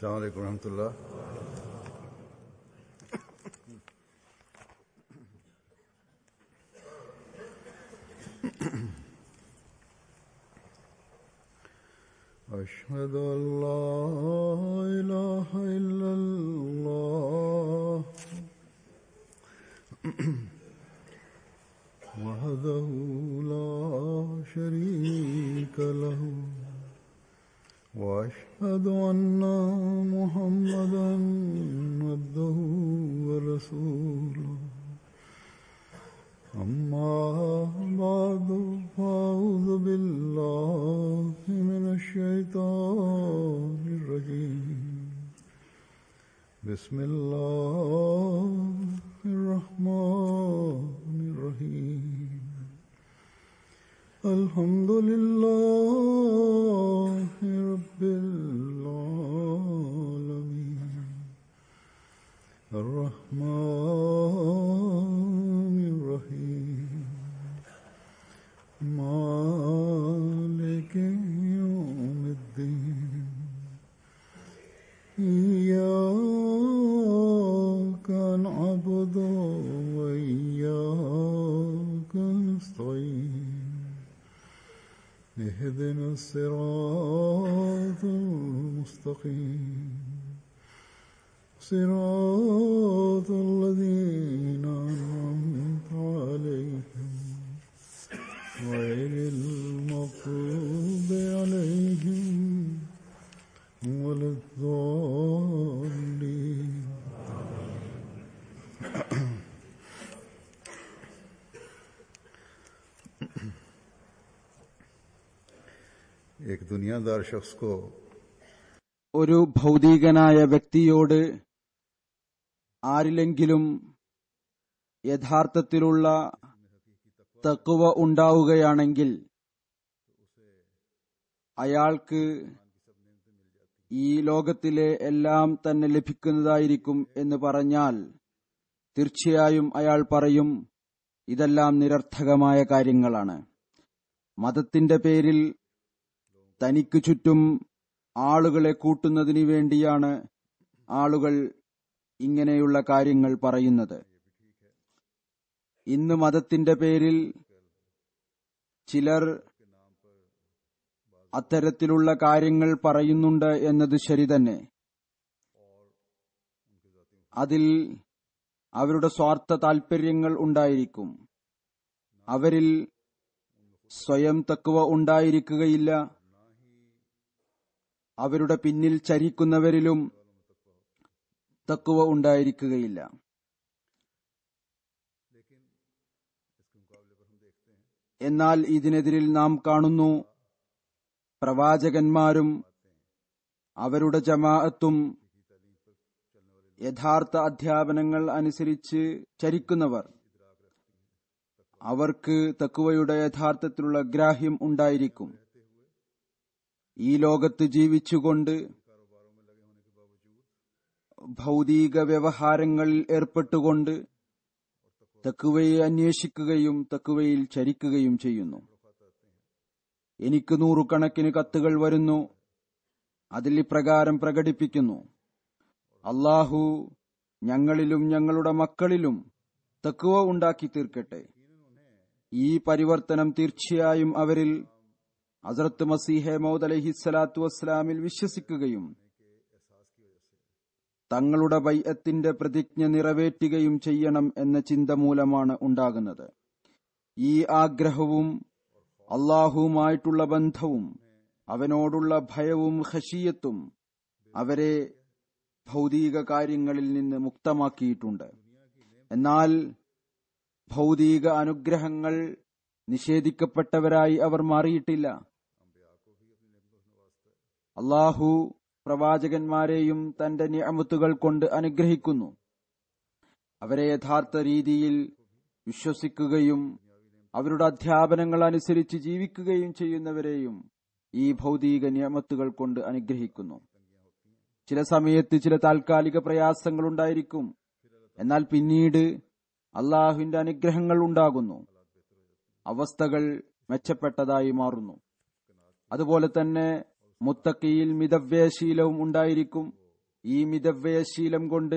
السلام عليكم ورحمة الله أشهد أن لا إله إلا الله وحده لا شريك له واشهد ان محمدا عبده ورسوله اما بعد فاعوذ بالله من الشيطان الرجيم بسم الله الرحمن الرحيم الحمد لله رب العالمين الرحمن الرحيم مالك يوم الدين إياك نعبد وإياك نستعين اهدنا الصراط المستقيم صراط الذين أنعمت عليهم غير المغضوب عليهم ولا الضالين एक दुनियादार शख्स को ഒരു ഭൗതികനായ വ്യക്തിയോട് ആരിലെങ്കിലും യഥാർത്ഥത്തിലുള്ള തക്കുവ ഉണ്ടാവുകയാണെങ്കിൽ അയാൾക്ക് ഈ ലോകത്തിലെ എല്ലാം തന്നെ ലഭിക്കുന്നതായിരിക്കും എന്ന് പറഞ്ഞാൽ തീർച്ചയായും അയാൾ പറയും ഇതെല്ലാം നിരർത്ഥകമായ കാര്യങ്ങളാണ് മതത്തിന്റെ പേരിൽ തനിക്ക് ചുറ്റും ആളുകളെ കൂട്ടുന്നതിന് വേണ്ടിയാണ് ആളുകൾ ഇങ്ങനെയുള്ള കാര്യങ്ങൾ പറയുന്നത് ഇന്ന് മതത്തിന്റെ പേരിൽ ചിലർ അത്തരത്തിലുള്ള കാര്യങ്ങൾ പറയുന്നുണ്ട് എന്നത് ശരി തന്നെ അതിൽ അവരുടെ സ്വാർത്ഥ താൽപര്യങ്ങൾ ഉണ്ടായിരിക്കും അവരിൽ സ്വയം തക്കുവ ഉണ്ടായിരിക്കുകയില്ല അവരുടെ പിന്നിൽ ചരിക്കുന്നവരിലും തക്കുവ ഉണ്ടായിരിക്കുകയില്ല എന്നാൽ ഇതിനെതിരിൽ നാം കാണുന്നു പ്രവാചകന്മാരും അവരുടെ ജമാഅത്തും യഥാർത്ഥ അധ്യാപനങ്ങൾ അനുസരിച്ച് ചരിക്കുന്നവർ അവർക്ക് തക്കുവയുടെ യഥാർത്ഥത്തിലുള്ള ഗ്രാഹ്യം ഉണ്ടായിരിക്കും ഈ ലോകത്ത് ജീവിച്ചുകൊണ്ട് ഭൗതിക വ്യവഹാരങ്ങളിൽ ഏർപ്പെട്ടുകൊണ്ട് തക്കുവയെ അന്വേഷിക്കുകയും തക്കുവയിൽ ചരിക്കുകയും ചെയ്യുന്നു എനിക്ക് നൂറുകണക്കിന് കത്തുകൾ വരുന്നു അതിൽ ഇപ്രകാരം പ്രകടിപ്പിക്കുന്നു അള്ളാഹു ഞങ്ങളിലും ഞങ്ങളുടെ മക്കളിലും തക്കുവ ഉണ്ടാക്കി തീർക്കട്ടെ ഈ പരിവർത്തനം തീർച്ചയായും അവരിൽ ഹസരത്ത് മസീഹെ മൗദ് അലഹിസ്സലാത്തു വസ്സലാമിൽ വിശ്വസിക്കുകയും തങ്ങളുടെ ബൈഅത്തിന്റെ പ്രതിജ്ഞ നിറവേറ്റുകയും ചെയ്യണം എന്ന ചിന്ത മൂലമാണ് ഉണ്ടാകുന്നത് ഈ ആഗ്രഹവും അള്ളാഹുവുമായിട്ടുള്ള ബന്ധവും അവനോടുള്ള ഭയവും ഹഷീയത്തും അവരെ ഭൗതിക കാര്യങ്ങളിൽ നിന്ന് മുക്തമാക്കിയിട്ടുണ്ട് എന്നാൽ ഭൗതിക അനുഗ്രഹങ്ങൾ നിഷേധിക്കപ്പെട്ടവരായി അവർ മാറിയിട്ടില്ല അള്ളാഹു പ്രവാചകന്മാരെയും തന്റെ നിയമത്തുകൾ കൊണ്ട് അനുഗ്രഹിക്കുന്നു അവരെ യഥാർത്ഥ രീതിയിൽ വിശ്വസിക്കുകയും അവരുടെ അധ്യാപനങ്ങൾ അനുസരിച്ച് ജീവിക്കുകയും ചെയ്യുന്നവരെയും ഈ ഭൗതിക നിയമത്തുകൾ കൊണ്ട് അനുഗ്രഹിക്കുന്നു ചില സമയത്ത് ചില താൽക്കാലിക പ്രയാസങ്ങൾ ഉണ്ടായിരിക്കും എന്നാൽ പിന്നീട് അള്ളാഹുവിന്റെ അനുഗ്രഹങ്ങൾ ഉണ്ടാകുന്നു അവസ്ഥകൾ മെച്ചപ്പെട്ടതായി മാറുന്നു അതുപോലെ തന്നെ മുത്തക്കിയിൽ മിതവ്യശീലവും ഉണ്ടായിരിക്കും ഈ മിതവ്യയശീലം കൊണ്ട്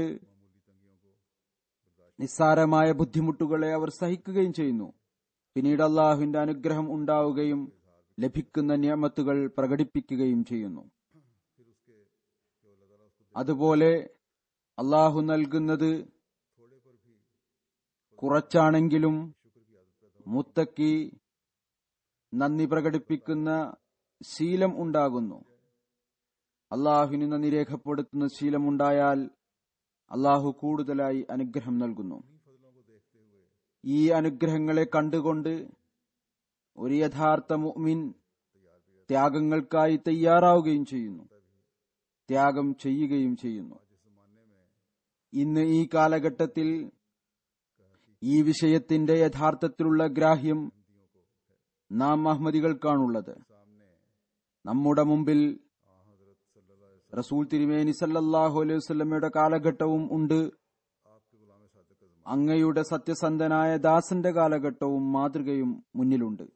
നിസ്സാരമായ ബുദ്ധിമുട്ടുകളെ അവർ സഹിക്കുകയും ചെയ്യുന്നു പിന്നീട് അള്ളാഹുവിന്റെ അനുഗ്രഹം ഉണ്ടാവുകയും ലഭിക്കുന്ന നിയമത്തുകൾ പ്രകടിപ്പിക്കുകയും ചെയ്യുന്നു അതുപോലെ അള്ളാഹു നൽകുന്നത് കുറച്ചാണെങ്കിലും മുത്തക്കി നന്ദി പ്രകടിപ്പിക്കുന്ന ശീലം ഉണ്ടാകുന്നു അള്ളാഹുവിന് നന്ദി രേഖപ്പെടുത്തുന്ന ശീലമുണ്ടായാൽ അള്ളാഹു കൂടുതലായി അനുഗ്രഹം നൽകുന്നു ഈ അനുഗ്രഹങ്ങളെ കണ്ടുകൊണ്ട് ഒരു യഥാർത്ഥ മുഅ്മിൻ ത്യാഗങ്ങൾക്കായി തയ്യാറാവുകയും ചെയ്യുന്നു ത്യാഗം ചെയ്യുകയും ചെയ്യുന്നു ഇന്ന് ഈ കാലഘട്ടത്തിൽ ഈ വിഷയത്തിന്റെ യഥാർത്ഥത്തിലുള്ള ഗ്രാഹ്യം നാം അഹമ്മദികൾക്കാണുള്ളത് നമ്മുടെ മുമ്പിൽ റസൂൽ തിരുമേനി സല്ലല്ലാഹു അലൈഹി വസല്ലമയുടെ കാലഘട്ടവും ഉണ്ട് അങ്ങയുടെ സത്യസന്ധനായ ദാസന്റെ കാലഘട്ടവും മാതൃകയും മുന്നിലുണ്ട്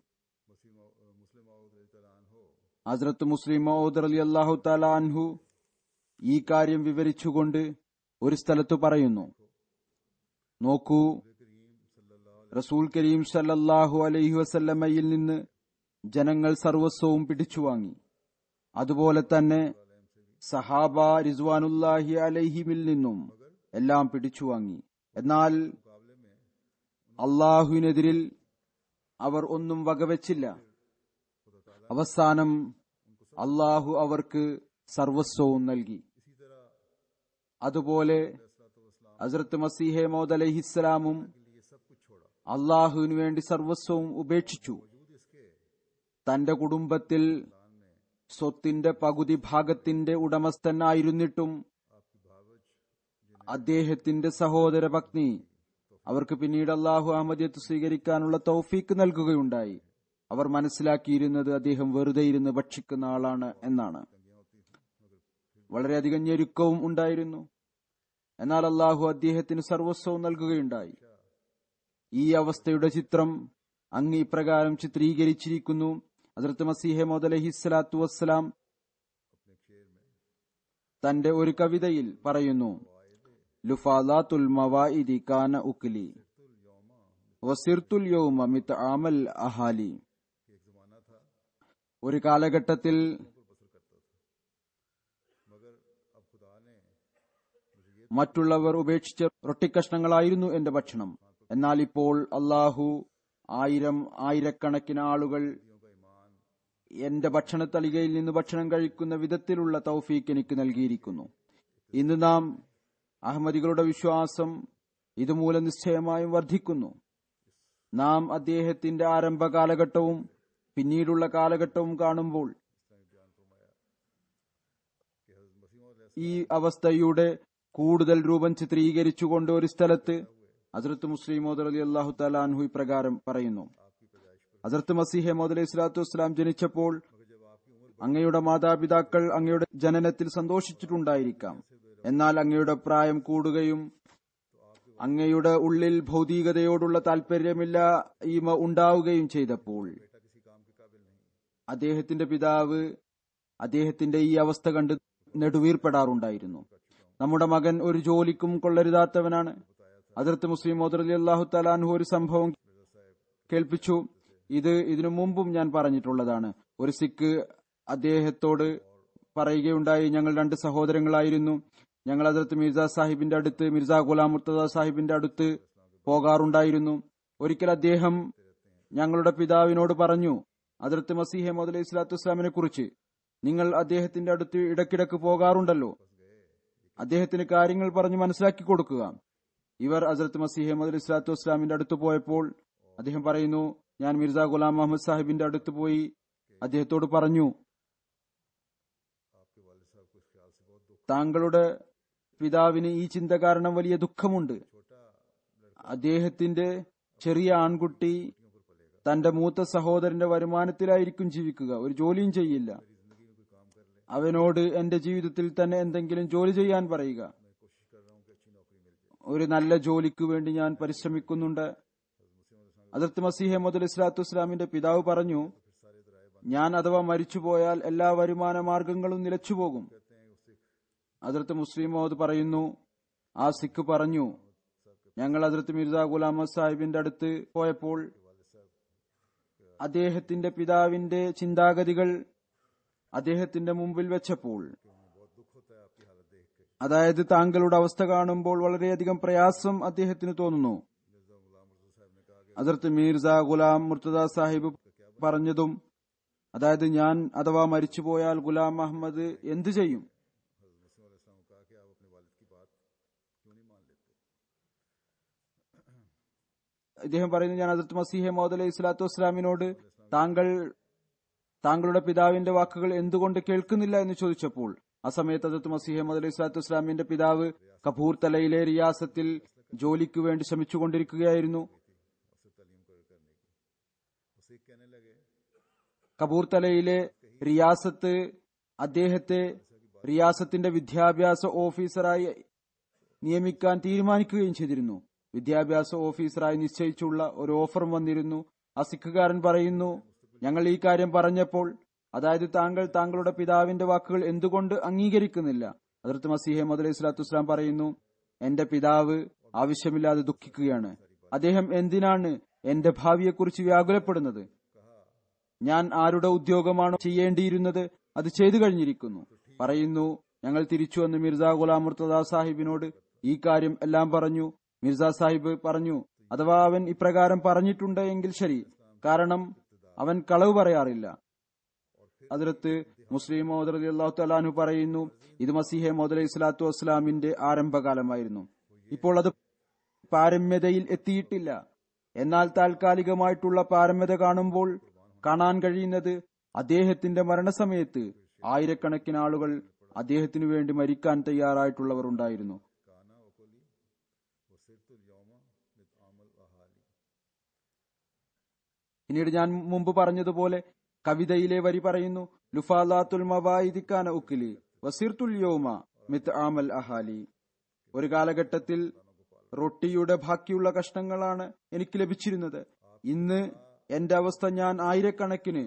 ഹസ്രത്ത് മുസ്ലിം മൗദ് അലി അള്ളാഹു താല അൻഹു ഈ കാര്യം വിവരിച്ചുകൊണ്ട് ഒരു സ്ഥലത്ത് പറയുന്നു നോക്കൂ റസൂൽ കരീം സല്ലല്ലാഹു അലൈഹി വസല്ലമയിൽ നിന്ന് ജനങ്ങൾ സർവസ്വവും പിടിച്ചുവാങ്ങി അതുപോലെ തന്നെ സഹാബ റിസ്വാനുല്ലാഹി അലൈഹിമിൽ നിന്നും എല്ലാം പിടിച്ചുവാങ്ങി എന്നാൽ അള്ളാഹുവിനെതിരിൽ അവർ ഒന്നും വകവെച്ചില്ല അവസാനം അള്ളാഹു അവർക്ക് സർവസ്വവും നൽകി അതുപോലെ ഹസ്രത്ത് മസീഹെ മോദ് അലഹിസ്സലാമും അള്ളാഹുവിനു വേണ്ടി സർവസ്വവും ഉപേക്ഷിച്ചു തന്റെ കുടുംബത്തിൽ സ്വത്തിന്റെ പകുതി ഭാഗത്തിന്റെ ഉടമസ്ഥനായിരുന്നിട്ടും അദ്ദേഹത്തിന്റെ സഹോദര പത്നി അവർക്ക് പിന്നീട് അള്ളാഹു അഹമ്മദിയത്ത് സ്വീകരിക്കാനുള്ള തൗഫീക്ക് നൽകുകയുണ്ടായി അവർ മനസ്സിലാക്കിയിരുന്നത് അദ്ദേഹം വെറുതെ ഇരുന്ന് ഭക്ഷിക്കുന്ന ആളാണ് എന്നാണ് വളരെയധികം ഞെരുക്കവും ഉണ്ടായിരുന്നു എന്നാൽ അള്ളാഹു അദ്ദേഹത്തിന് സർവസ്വവും നൽകുകയുണ്ടായി ഈ അവസ്ഥയുടെ ചിത്രം അങ്ങ് ഇപ്രകാരം ചിത്രീകരിച്ചിരിക്കുന്നു ഹസരത്ത് മസീഹെ മോദലഹി സ്വലാത്തു വസ്സലാം തന്റെ ഒരു കവിതയിൽ പറയുന്നു ലുഫാലാത്തുൽ മവാഇദി കാന ഉക്ലി വസിർത്തുൽ യൗമ മിത് ആമൽ അഹാലി ഒരു കാലഘട്ടത്തിൽ മറ്റുള്ളവർ ഉപേക്ഷിച്ച റൊട്ടിക്കഷ്ണങ്ങളായിരുന്നു എന്റെ ഭക്ഷണം എന്നാൽ ഇപ്പോൾ അള്ളാഹു ആയിരം ആയിരക്കണക്കിന് ആളുകൾ എന്റെ ഭക്ഷണ തളികയിൽ നിന്ന് ഭക്ഷണം കഴിക്കുന്ന വിധത്തിലുള്ള തൗഫീക്ക് എനിക്ക് നൽകിയിരിക്കുന്നു ഇന്ന് നാം അഹമ്മദികളുടെ വിശ്വാസം ഇതുമൂലം നിശ്ചയമായും വർദ്ധിക്കുന്നു നാം അദ്ദേഹത്തിന്റെ ആരംഭ കാലഘട്ടവും പിന്നീടുള്ള കാലഘട്ടവും കാണുമ്പോൾ ഈ അവസ്ഥയുടെ കൂടുതൽ രൂപം ചിത്രീകരിച്ചുകൊണ്ട് ഒരു സ്ഥലത്ത് ഹസരത്ത് മുസ്ലിം മോദർ അലി അള്ളാഹു തലാൻഹു ഇപ്രകാരം പറയുന്നു ഹസരത്ത് മസീഹെ മോദ് അലൈഹി സ്വലാത്തു വസ്സലാം ജനിച്ചപ്പോൾ അങ്ങയുടെ മാതാപിതാക്കൾ അങ്ങയുടെ ജനനത്തിൽ സന്തോഷിച്ചിട്ടുണ്ടായിരിക്കാം എന്നാൽ അങ്ങയുടെ പ്രായം കൂടുകയും അങ്ങയുടെ ഉള്ളിൽ ഭൗതികതയോടുള്ള താല്പര്യമില്ലായ്മ ഉണ്ടാവുകയും ചെയ്തപ്പോൾ അദ്ദേഹത്തിന്റെ പിതാവ് അദ്ദേഹത്തിന്റെ ഈ അവസ്ഥ കണ്ട് നെടുവീർപ്പെടാറുണ്ടായിരുന്നു നമ്മുടെ മകൻ ഒരു ജോലിക്കും കൊള്ളരുതാത്തവനാണ് അതിർത്ത് മുസ്ലിം മോദർ അലി അള്ളാഹു തലാൻഹു ഒരു സംഭവം കേൾപ്പിച്ചു ഇത് ഇതിനു മുമ്പും ഞാൻ പറഞ്ഞിട്ടുള്ളതാണ് ഒരു സിഖ് അദ്ദേഹത്തോട് പറയുകയുണ്ടായി ഞങ്ങൾ രണ്ട് സഹോദരങ്ങളായിരുന്നു ഞങ്ങൾ അതിർത്ത് മിർസ സാഹിബിന്റെ അടുത്ത് മിർസ ഗുലാം മുർത്തദ സാഹിബിന്റെ അടുത്ത് പോകാറുണ്ടായിരുന്നു ഒരിക്കൽ അദ്ദേഹം ഞങ്ങളുടെ പിതാവിനോട് പറഞ്ഞു അതിർത്ത് മസീഹെ മോദ് ഇസ്ലാത്തു ഇസ്ലാമിനെ കുറിച്ച് നിങ്ങൾ അദ്ദേഹത്തിന്റെ അടുത്ത് ഇടക്കിടക്ക് പോകാറുണ്ടല്ലോ അദ്ദേഹത്തിന് കാര്യങ്ങൾ പറഞ്ഞ് മനസ്സിലാക്കി കൊടുക്കുക ഇവർ അസരത്ത് മസീഹ് മദ് ഇസ്ലാത്തു വസ്ലാമിന്റെ അടുത്ത് പോയപ്പോൾ അദ്ദേഹം പറയുന്നു ഞാൻ മിർസ ഗുലാം മുഹമ്മദ് സാഹിബിന്റെ അടുത്ത് പോയി അദ്ദേഹത്തോട് പറഞ്ഞു താങ്കളുടെ പിതാവിന് ഈ ചിന്ത കാരണം വലിയ ദുഃഖമുണ്ട് അദ്ദേഹത്തിന്റെ ചെറിയ ആൺകുട്ടി തന്റെ മൂത്ത സഹോദരന്റെ വരുമാനത്തിലായിരിക്കും ജീവിക്കുക ഒരു ജോലിയും ചെയ്യില്ല അവനോട് എന്റെ ജീവിതത്തിൽ തന്നെ എന്തെങ്കിലും ജോലി ചെയ്യാൻ പറയുക ഒരു നല്ല ജോലിക്ക് വേണ്ടി ഞാൻ പരിശ്രമിക്കുന്നുണ്ട് അതിർത്ത് മസീഹെ മുതൽ ഇസ്ലാത്തു ഇസ്ലാമിന്റെ പിതാവ് പറഞ്ഞു ഞാൻ അഥവാ മരിച്ചുപോയാൽ എല്ലാ വരുമാന മാർഗങ്ങളും നിലച്ചുപോകും അതിർത്ത് മുസ്ലിം മോദ് പറയുന്നു ആ സിഖ് പറഞ്ഞു ഞങ്ങൾ അതിർത്ത് മിർസ ഗുലാം അഹമ്മദ് സാഹിബിന്റെ അടുത്ത് പോയപ്പോൾ അദ്ദേഹത്തിന്റെ പിതാവിന്റെ ചിന്താഗതികൾ അദ്ദേഹത്തിന്റെ മുമ്പിൽ വെച്ചപ്പോൾ അതായത് താങ്കളുടെ അവസ്ഥ കാണുമ്പോൾ വളരെയധികം പ്രയാസം അദ്ദേഹത്തിന് തോന്നുന്നു അതിർത്ത് മീർസ ഗുലാം മുർത്തദ സാഹിബ് പറഞ്ഞതും അതായത് ഞാൻ അഥവാ മരിച്ചുപോയാൽ ഗുലാം അഹമ്മദ് എന്തു ചെയ്യും ഇദ്ദേഹം പറയുന്നു ഞാൻ അതിർത്ത് മസീഹെ മോദ് അലൈഹി സ്വലാത്തു വസ്സലാമിനോട് താങ്കൾ താങ്കളുടെ പിതാവിന്റെ വാക്കുകൾ എന്തുകൊണ്ട് കേൾക്കുന്നില്ല എന്ന് ചോദിച്ചപ്പോൾ ആ സമയത്ത് അതിർത്ത് മസീഹെ മോദ് അലൈഹി സ്വലാത്തു വസ്സലാമിന്റെ പിതാവ് കപൂർ തലയിലെ റിയാസത്തിൽ ജോലിക്ക് വേണ്ടി ശ്രമിച്ചുകൊണ്ടിരിക്കുകയായിരുന്നു കപൂർ തലയിലെ റിയാസത്ത് അദ്ദേഹത്തെ റിയാസത്തിന്റെ വിദ്യാഭ്യാസ ഓഫീസറായി നിയമിക്കാൻ തീരുമാനിക്കുകയും ചെയ്തിരുന്നു വിദ്യാഭ്യാസ ഓഫീസറായി നിശ്ചയിച്ചുള്ള ഒരു ഓഫറും വന്നിരുന്നു ആ സിഖുകാരൻ പറയുന്നു ഞങ്ങൾ ഈ കാര്യം പറഞ്ഞപ്പോൾ അതായത് താങ്കൾ താങ്കളുടെ പിതാവിന്റെ വാക്കുകൾ എന്തുകൊണ്ട് അംഗീകരിക്കുന്നില്ല അതിർത്ത് മസീഹെ മദ് ഇസ്ലാത്തു വസ്ലാം പറയുന്നു എന്റെ പിതാവ് ആവശ്യമില്ലാതെ ദുഃഖിക്കുകയാണ് അദ്ദേഹം എന്തിനാണ് എന്റെ ഭാവിയെക്കുറിച്ച് വ്യാകുലപ്പെടുന്നത് ഞാൻ ആരുടെ ഉദ്യോഗമാണോ ചെയ്യേണ്ടിയിരുന്നത് അത് ചെയ്തു കഴിഞ്ഞിരിക്കുന്നു പറയുന്നു ഞങ്ങൾ തിരിച്ചു വന്ന് മിർസ ഗുലാം മുർത്തദ സാഹിബിനോട് ഈ കാര്യം എല്ലാം പറഞ്ഞു മിർസ സാഹിബ് പറഞ്ഞു അഥവാ അവൻ ഇപ്രകാരം പറഞ്ഞിട്ടുണ്ട് എങ്കിൽ ശരി കാരണം അവൻ കളവ് പറയാറില്ല അതിർത്ത് മുസ്ലിം മോദർ അള്ളാഹു തലാനു പറയുന്നു ഇത് മസീഹെ മോദ് ഇസ്ലാത്തു വസ്സലാമിന്റെ ആരംഭകാലമായിരുന്നു ഇപ്പോൾ അത് പാരമ്യതയിൽ എത്തിയിട്ടില്ല എന്നാൽ താൽക്കാലികമായിട്ടുള്ള പാരമ്യത കാണുമ്പോൾ കാണാൻ കഴിയുന്നത് അദ്ദേഹത്തിന്റെ മരണസമയത്ത് ആയിരക്കണക്കിന് ആളുകൾ അദ്ദേഹത്തിനു വേണ്ടി മരിക്കാൻ തയ്യാറായിട്ടുള്ളവർ ഉണ്ടായിരുന്നു പിന്നീട് ഞാൻ മുമ്പ് പറഞ്ഞതുപോലെ കവിതയിലെ വരി പറയുന്നു ലുഫാലാത്തുൽ മവായിദിക്കാന ഉക്കിലി വസീർത്തുൽ യോമ മിത് ആമൽ അഹാലി ഒരു കാലഘട്ടത്തിൽ റൊട്ടിയുടെ ബാക്കിയുള്ള കഷ്ണങ്ങളാണ് എനിക്ക് ലഭിച്ചിരുന്നത് ഇന്ന് എന്റെ അവസ്ഥ ഞാൻ ആയിരക്കണക്കിന്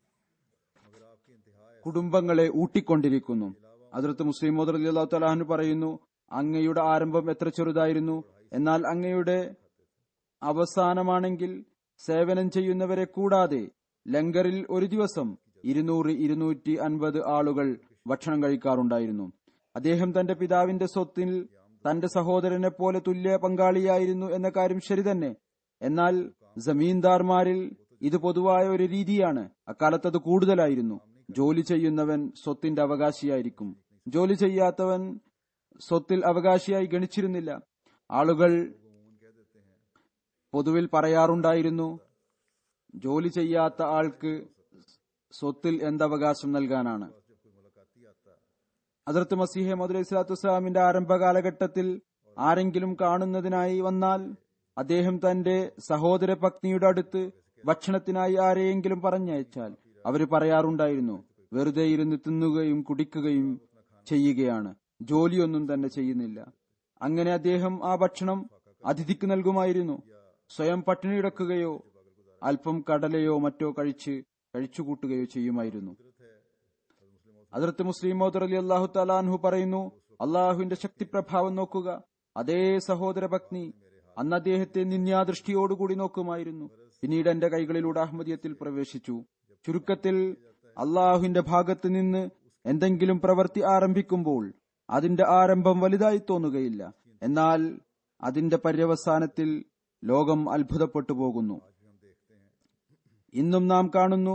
കുടുംബങ്ങളെ ഊട്ടിക്കൊണ്ടിരിക്കുന്നു അതിർത്ത് മുസ്ലിം മോദർ അള്ളാഹു തലാഹു പറയുന്നു അങ്ങയുടെ ആരംഭം എത്ര ചെറുതായിരുന്നു എന്നാൽ അങ്ങയുടെ അവസാനമാണെങ്കിൽ സേവനം ചെയ്യുന്നവരെ കൂടാതെ ലങ്കറിൽ ഒരു ദിവസം ഇരുന്നൂറ് ഇരുന്നൂറ്റി അൻപത് ആളുകൾ ഭക്ഷണം കഴിക്കാറുണ്ടായിരുന്നു അദ്ദേഹം തന്റെ പിതാവിന്റെ സ്വത്തിൽ തന്റെ സഹോദരനെ പോലെ തുല്യ പങ്കാളിയായിരുന്നു എന്ന കാര്യം ശരി തന്നെ എന്നാൽ ജമീന്ദാർമാരിൽ ഇത് പൊതുവായ ഒരു രീതിയാണ് അക്കാലത്ത് അത് കൂടുതലായിരുന്നു ജോലി ചെയ്യുന്നവൻ സ്വത്തിന്റെ അവകാശിയായിരിക്കും ജോലി ചെയ്യാത്തവൻ സ്വത്തിൽ അവകാശിയായി ഗണിച്ചിരുന്നില്ല ആളുകൾ പൊതുവിൽ പറയാറുണ്ടായിരുന്നു ജോലി ചെയ്യാത്ത ആൾക്ക് സ്വത്തിൽ എന്തവകാശം നൽകാനാണ് അതിർത്ത് മസീഹെ മധുര ഇസ്ലാത്തു വസ്സലാമിന്റെ ആരംഭ കാലഘട്ടത്തിൽ ആരെങ്കിലും കാണുന്നതിനായി വന്നാൽ അദ്ദേഹം തന്റെ സഹോദര പത്നിയുടെ അടുത്ത് ഭക്ഷണത്തിനായി ആരെയെങ്കിലും പറഞ്ഞയച്ചാൽ അവര് പറയാറുണ്ടായിരുന്നു വെറുതെ ഇരുന്ന് തിന്നുകയും കുടിക്കുകയും ചെയ്യുകയാണ് ജോലിയൊന്നും തന്നെ ചെയ്യുന്നില്ല അങ്ങനെ അദ്ദേഹം ആ ഭക്ഷണം അതിഥിക്ക് നൽകുമായിരുന്നു സ്വയം പട്ടിണി കിടക്കുകയോ അല്പം കടലയോ മറ്റോ കഴിച്ച് കഴിച്ചുകൂട്ടുകയോ ചെയ്യുമായിരുന്നു അതിർത്ത് മുസ്ലിം മോദർ അലി അള്ളാഹു തലാൻഹു പറയുന്നു അള്ളാഹുവിന്റെ ശക്തിപ്രഭാവം നോക്കുക അതേ സഹോദര പത്നി അന്ന് അദ്ദേഹത്തെ നിന്യാദൃഷ്ടിയോടുകൂടി നോക്കുമായിരുന്നു പിന്നീട് എന്റെ കൈകളിലൂടെ അഹമ്മദിയത്തിൽ പ്രവേശിച്ചു ചുരുക്കത്തിൽ അള്ളാഹുവിന്റെ ഭാഗത്ത് നിന്ന് എന്തെങ്കിലും പ്രവൃത്തി ആരംഭിക്കുമ്പോൾ അതിന്റെ ആരംഭം വലുതായി തോന്നുകയില്ല എന്നാൽ അതിന്റെ പര്യവസാനത്തിൽ ലോകം അത്ഭുതപ്പെട്ടു പോകുന്നു ഇന്നും നാം കാണുന്നു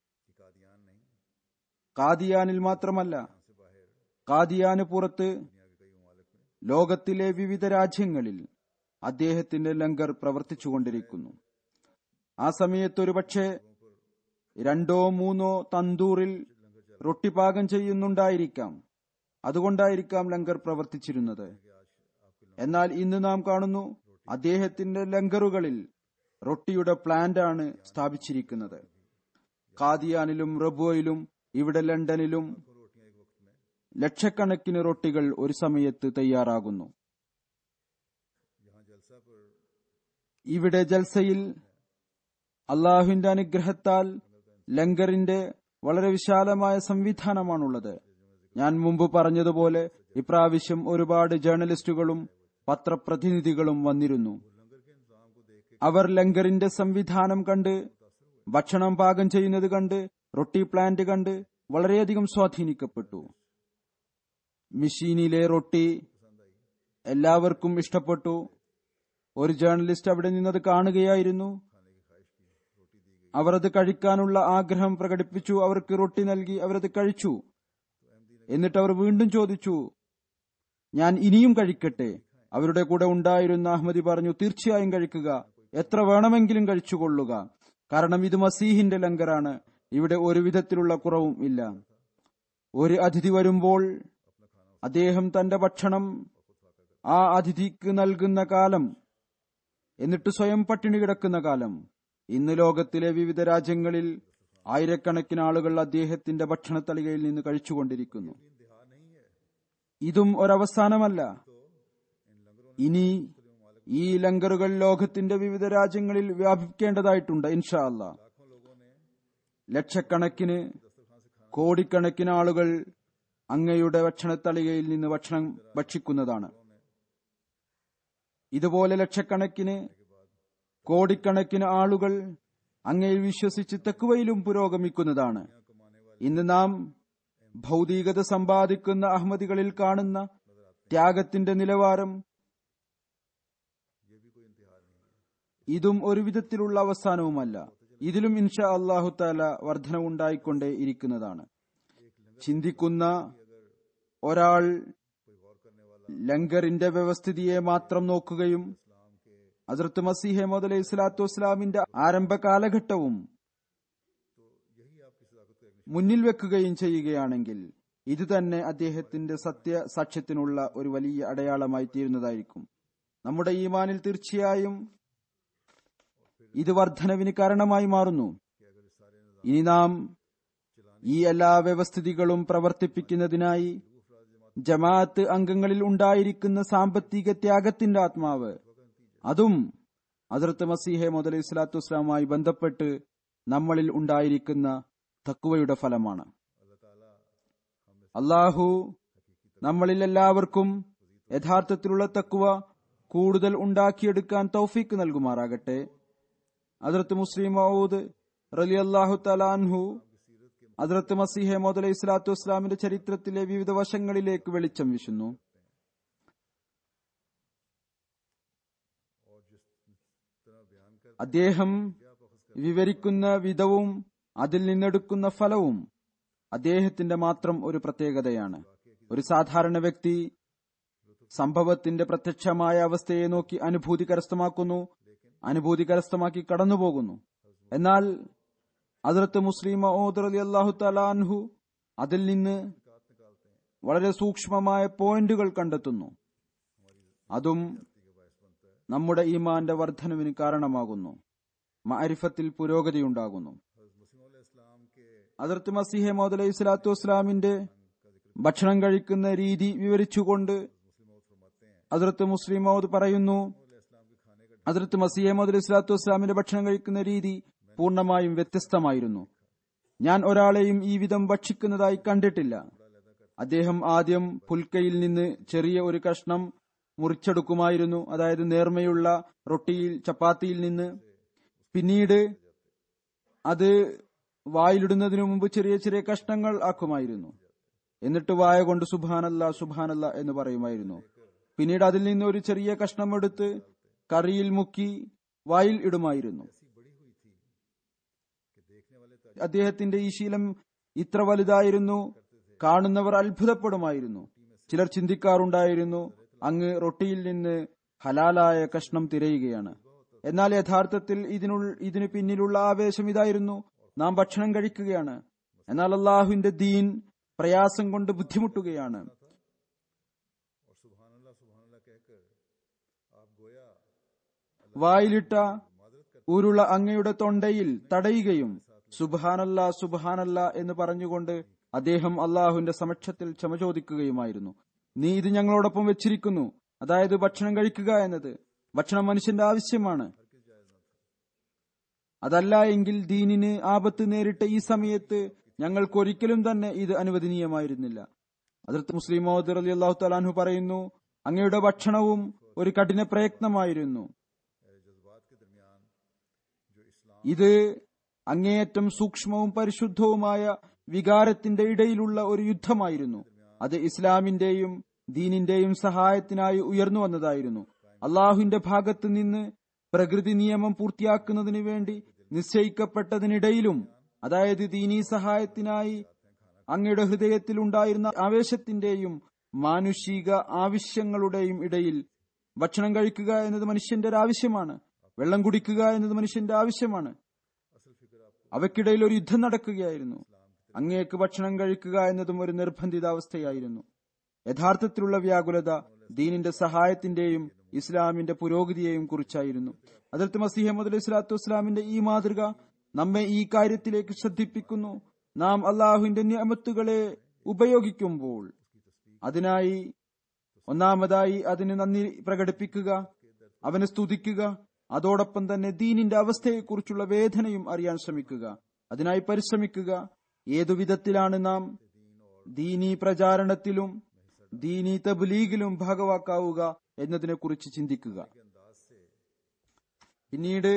കാദിയാനിൽ മാത്രമല്ല കാദിയാന് പുറത്ത് ലോകത്തിലെ വിവിധ രാജ്യങ്ങളിൽ അദ്ദേഹത്തിന്റെ ലങ്കർ പ്രവർത്തിച്ചുകൊണ്ടിരിക്കുന്നു ആ സമയത്ത് ഒരുപക്ഷെ രണ്ടോ മൂന്നോ തന്തൂറിൽ റൊട്ടി പാകം ചെയ്യുന്നുണ്ടായിരിക്കാം അതുകൊണ്ടായിരിക്കാം ലങ്കർ പ്രവർത്തിച്ചിരുന്നത് എന്നാൽ ഇന്ന് നാം കാണുന്നു അദ്ദേഹത്തിന്റെ ലങ്കറുകളിൽ റൊട്ടിയുടെ പ്ലാന്റ് ആണ് സ്ഥാപിച്ചിരിക്കുന്നത് കാദിയാനിലും റബോയിലും ഇവിടെ ലണ്ടനിലും ലക്ഷക്കണക്കിന് റൊട്ടികൾ ഒരു സമയത്ത് തയ്യാറാകുന്നു ഇവിടെ ജൽസയിൽ അള്ളാഹുവിന്റെ അനുഗ്രഹത്താൽ ലങ്കറിന്റെ വളരെ വിശാലമായ സംവിധാനമാണുള്ളത് ഞാൻ മുമ്പ് പറഞ്ഞതുപോലെ ഇപ്രാവശ്യം ഒരുപാട് ജേർണലിസ്റ്റുകളും പത്രപ്രതിനിധികളും വന്നിരുന്നു അവർ ലങ്കറിന്റെ സംവിധാനം കണ്ട് ഭക്ഷണം പാകം ചെയ്യുന്നത് കണ്ട് റൊട്ടി പ്ലാന്റ് കണ്ട് വളരെയധികം സ്വാധീനിക്കപ്പെട്ടു മെഷീനിലെ റൊട്ടി എല്ലാവർക്കും ഇഷ്ടപ്പെട്ടു ഒരു ജേർണലിസ്റ്റ് അവിടെ നിന്നത് കാണുകയായിരുന്നു അവർ അത് കഴിക്കാനുള്ള ആഗ്രഹം പ്രകടിപ്പിച്ചു അവർക്ക് റൊട്ടി നൽകി അവരത് കഴിച്ചു എന്നിട്ട് അവർ വീണ്ടും ചോദിച്ചു ഞാൻ ഇനിയും കഴിക്കട്ടെ അവരുടെ കൂടെ ഉണ്ടായിരുന്ന അഹമ്മദി പറഞ്ഞു തീർച്ചയായും കഴിക്കുക എത്ര വേണമെങ്കിലും കഴിച്ചുകൊള്ളുക കാരണം ഇത് മസീഹിന്റെ ലങ്കറാണ് ഇവിടെ ഒരു വിധത്തിലുള്ള കുറവും ഇല്ല ഒരു അതിഥി വരുമ്പോൾ അദ്ദേഹം തന്റെ ഭക്ഷണം ആ അതിഥിക്ക് നൽകുന്ന കാലം എന്നിട്ട് സ്വയം പട്ടിണി കിടക്കുന്ന കാലം ഇന്ന് ലോകത്തിലെ വിവിധ രാജ്യങ്ങളിൽ ആയിരക്കണക്കിന് ആളുകൾ അദ്ദേഹത്തിന്റെ ഭക്ഷണത്തളികയിൽ നിന്ന് കഴിച്ചുകൊണ്ടിരിക്കുന്നു ഇതും ഒരവസാനമല്ല ഇനി ഈ ലങ്കറുകൾ ലോകത്തിന്റെ വിവിധ രാജ്യങ്ങളിൽ വ്യാപിക്കേണ്ടതായിട്ടുണ്ട് ഇൻഷാ അല്ല ലക്ഷക്കണക്കിന് കോടിക്കണക്കിന് ആളുകൾ അങ്ങയുടെ ഭക്ഷണത്തളികയിൽ നിന്ന് ഭക്ഷണം ഭക്ഷിക്കുന്നതാണ് ഇതുപോലെ ലക്ഷക്കണക്കിന് കോടിക്കണക്കിന് ആളുകൾ അങ്ങയിൽ വിശ്വസിച്ച് തെക്കുവയിലും പുരോഗമിക്കുന്നതാണ് ഇന്ന് നാം ഭൗതികത സമ്പാദിക്കുന്ന അഹമ്മദികളിൽ കാണുന്ന ത്യാഗത്തിന്റെ നിലവാരം ഇതും ഒരു വിധത്തിലുള്ള അവസാനവുമല്ല ഇതിലും ഇൻഷാ അള്ളാഹു താല വർധനവുണ്ടായിക്കൊണ്ടേ ഇരിക്കുന്നതാണ് ചിന്തിക്കുന്ന ഒരാൾ ലങ്കറിന്റെ വ്യവസ്ഥിതിയെ മാത്രം നോക്കുകയും ഹസ്രത്ത് മസീഹെ മുതൽ ഇസ്ലാത്തു വസ്ലാമിന്റെ ആരംഭ കാലഘട്ടവും മുന്നിൽ വെക്കുകയും ചെയ്യുകയാണെങ്കിൽ ഇത് തന്നെ അദ്ദേഹത്തിന്റെ സത്യ സാക്ഷ്യത്തിനുള്ള ഒരു വലിയ അടയാളമായി തീരുന്നതായിരിക്കും നമ്മുടെ ഈമാനിൽ തീർച്ചയായും ഇത് വർധനവിന് കാരണമായി മാറുന്നു ഇനി നാം ഈ എല്ലാ വ്യവസ്ഥിതികളും പ്രവർത്തിപ്പിക്കുന്നതിനായി ജമാഅത്ത് അംഗങ്ങളിൽ ഉണ്ടായിരിക്കുന്ന സാമ്പത്തിക ത്യാഗത്തിന്റെ ആത്മാവ് അതും ഹസരത്ത് മസീഹെ മുതൽ ഇസ്ലാത്തു വസ്ലാമുമായി ബന്ധപ്പെട്ട് നമ്മളിൽ ഉണ്ടായിരിക്കുന്ന തക്കുവയുടെ ഫലമാണ് അള്ളാഹു നമ്മളിൽ എല്ലാവർക്കും യഥാർത്ഥത്തിലുള്ള തക്കുവ കൂടുതൽ ഉണ്ടാക്കിയെടുക്കാൻ തൗഫീക്ക് നൽകുമാറാകട്ടെ അതിർത്ത് മുസ്ലിം മൗദ് റലി അള്ളാഹു തലാൻഹു അതിർത്ത് മസീഹെ മുതൽ ഇസ്ലാത്തു വസ്ലാമിന്റെ ചരിത്രത്തിലെ വിവിധ വശങ്ങളിലേക്ക് വെളിച്ചം വീശുന്നു അദ്ദേഹം വിവരിക്കുന്ന വിധവും അതിൽ നിന്നെടുക്കുന്ന ഫലവും അദ്ദേഹത്തിന്റെ മാത്രം ഒരു പ്രത്യേകതയാണ് ഒരു സാധാരണ വ്യക്തി സംഭവത്തിന്റെ പ്രത്യക്ഷമായ അവസ്ഥയെ നോക്കി അനുഭൂതി കരസ്ഥമാക്കുന്നു അനുഭൂതി കരസ്ഥമാക്കി കടന്നുപോകുന്നു എന്നാൽ അതിർത്ത് മുസ്ലിം അലി അള്ളാഹു തലാൻഹു അതിൽ നിന്ന് വളരെ സൂക്ഷ്മമായ പോയിന്റുകൾ കണ്ടെത്തുന്നു അതും നമ്മുടെ ഈമാന്റെ വർധനവിന് കാരണമാകുന്നു മാരിഫത്തിൽ പുരോഗതിയുണ്ടാകുന്നു അതിർത്ത് മസിഹെ മോദ് അലൈഹി സ്വലാത്തു വസ്സലാമിന്റെ ഭക്ഷണം കഴിക്കുന്ന രീതി വിവരിച്ചുകൊണ്ട് അതിർത്ത് മുസ്ലിം മൗദ് പറയുന്നു അതിർത്ത് മസിഹെ മോദ് അലൈഹി സ്വലാത്തു വസ്സലാമിന്റെ ഭക്ഷണം കഴിക്കുന്ന രീതി പൂർണ്ണമായും വ്യത്യസ്തമായിരുന്നു ഞാൻ ഒരാളെയും ഈ വിധം ഭക്ഷിക്കുന്നതായി കണ്ടിട്ടില്ല അദ്ദേഹം ആദ്യം പുൽക്കയിൽ നിന്ന് ചെറിയ ഒരു കഷ്ണം മുറിച്ചെടുക്കുമായിരുന്നു അതായത് നേർമയുള്ള റൊട്ടിയിൽ ചപ്പാത്തിയിൽ നിന്ന് പിന്നീട് അത് വായിലിടുന്നതിനു മുമ്പ് ചെറിയ ചെറിയ കഷ്ണങ്ങൾ ആക്കുമായിരുന്നു എന്നിട്ട് വായ കൊണ്ട് സുബാനല്ല സുബാനല്ല എന്ന് പറയുമായിരുന്നു പിന്നീട് അതിൽ നിന്ന് ഒരു ചെറിയ കഷ്ണം എടുത്ത് കറിയിൽ മുക്കി വായിൽ ഇടുമായിരുന്നു അദ്ദേഹത്തിന്റെ ഈ ശീലം ഇത്ര വലുതായിരുന്നു കാണുന്നവർ അത്ഭുതപ്പെടുമായിരുന്നു ചിലർ ചിന്തിക്കാറുണ്ടായിരുന്നു അങ്ങ് റൊട്ടിയിൽ നിന്ന് ഹലാലായ കഷ്ണം തിരയുകയാണ് എന്നാൽ യഥാർത്ഥത്തിൽ ഇതിനുൾ ഇതിന് പിന്നിലുള്ള ആവേശം ഇതായിരുന്നു നാം ഭക്ഷണം കഴിക്കുകയാണ് എന്നാൽ അള്ളാഹുവിന്റെ ദീൻ പ്രയാസം കൊണ്ട് ബുദ്ധിമുട്ടുകയാണ് വായിലിട്ട ഉരുള അങ്ങയുടെ തൊണ്ടയിൽ തടയുകയും സുബാനല്ല സുബാനല്ല എന്ന് പറഞ്ഞുകൊണ്ട് അദ്ദേഹം അള്ളാഹുവിന്റെ സമക്ഷത്തിൽ ക്ഷമ ചോദിക്കുകയുമായിരുന്നു നീ ഇത് ഞങ്ങളോടൊപ്പം വെച്ചിരിക്കുന്നു അതായത് ഭക്ഷണം കഴിക്കുക എന്നത് ഭക്ഷണം മനുഷ്യന്റെ ആവശ്യമാണ് അതല്ല എങ്കിൽ ദീനിന് ആപത്ത് നേരിട്ട ഈ സമയത്ത് ഞങ്ങൾക്ക് ഒരിക്കലും തന്നെ ഇത് അനുവദനീയമായിരുന്നില്ല അതിർത്ത് മുസ്ലിം മോദർ അലി അള്ളാഹു തലാൻഹു പറയുന്നു അങ്ങയുടെ ഭക്ഷണവും ഒരു കഠിന പ്രയത്നമായിരുന്നു ഇത് അങ്ങേയറ്റം സൂക്ഷ്മവും പരിശുദ്ധവുമായ വികാരത്തിന്റെ ഇടയിലുള്ള ഒരു യുദ്ധമായിരുന്നു അത് ഇസ്ലാമിന്റെയും ദീനിന്റെയും സഹായത്തിനായി ഉയർന്നു വന്നതായിരുന്നു അള്ളാഹുവിന്റെ ഭാഗത്ത് നിന്ന് പ്രകൃതി നിയമം പൂർത്തിയാക്കുന്നതിന് വേണ്ടി നിശ്ചയിക്കപ്പെട്ടതിനിടയിലും അതായത് ദീനീ സഹായത്തിനായി അങ്ങയുടെ ഹൃദയത്തിൽ ഉണ്ടായിരുന്ന ആവേശത്തിന്റെയും മാനുഷിക ആവശ്യങ്ങളുടെയും ഇടയിൽ ഭക്ഷണം കഴിക്കുക എന്നത് മനുഷ്യന്റെ ഒരു ആവശ്യമാണ് വെള്ളം കുടിക്കുക എന്നത് മനുഷ്യന്റെ ആവശ്യമാണ് അവയ്ക്കിടയിൽ ഒരു യുദ്ധം നടക്കുകയായിരുന്നു അങ്ങേക്ക് ഭക്ഷണം കഴിക്കുക എന്നതും ഒരു നിർബന്ധിതാവസ്ഥയായിരുന്നു യഥാർത്ഥത്തിലുള്ള വ്യാകുലത ദീനിന്റെ സഹായത്തിന്റെയും ഇസ്ലാമിന്റെ പുരോഗതിയെയും കുറിച്ചായിരുന്നു അതിർത്ത് മസീഹമ്മദ് അലൈഹി സ്വലാത്തു വസ്സലാമിന്റെ ഈ മാതൃക നമ്മെ ഈ കാര്യത്തിലേക്ക് ശ്രദ്ധിപ്പിക്കുന്നു നാം അള്ളാഹുവിന്റെ നിയമത്തുകളെ ഉപയോഗിക്കുമ്പോൾ അതിനായി ഒന്നാമതായി അതിന് നന്ദി പ്രകടിപ്പിക്കുക അവനെ സ്തുതിക്കുക അതോടൊപ്പം തന്നെ ദീനിന്റെ അവസ്ഥയെക്കുറിച്ചുള്ള വേദനയും അറിയാൻ ശ്രമിക്കുക അതിനായി പരിശ്രമിക്കുക ഏതു വിധത്തിലാണ് നാം ദീനീ പ്രചാരണത്തിലും ദീനീ തബ്ലീഗിലും ഭാഗവാക്കാവുക എന്നതിനെക്കുറിച്ച് ചിന്തിക്കുക പിന്നീട്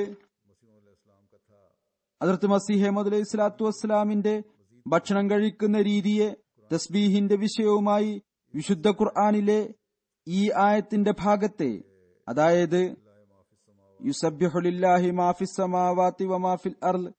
അതിർത്ത് മസീഹമ്മദ് അലൈഹി സ്വലാത്തു വസ്സലാമിന്റെ ഭക്ഷണം കഴിക്കുന്ന രീതിയെ തസ്ബീഹിന്റെ വിഷയവുമായി വിശുദ്ധ ഖുർആാനിലെ ഈ ആയത്തിന്റെ ഭാഗത്തെ അതായത് യുസബ്യഹുലില്ലാഹി മാഫിസ് സമാവാതി വമാഫിൽ അർള്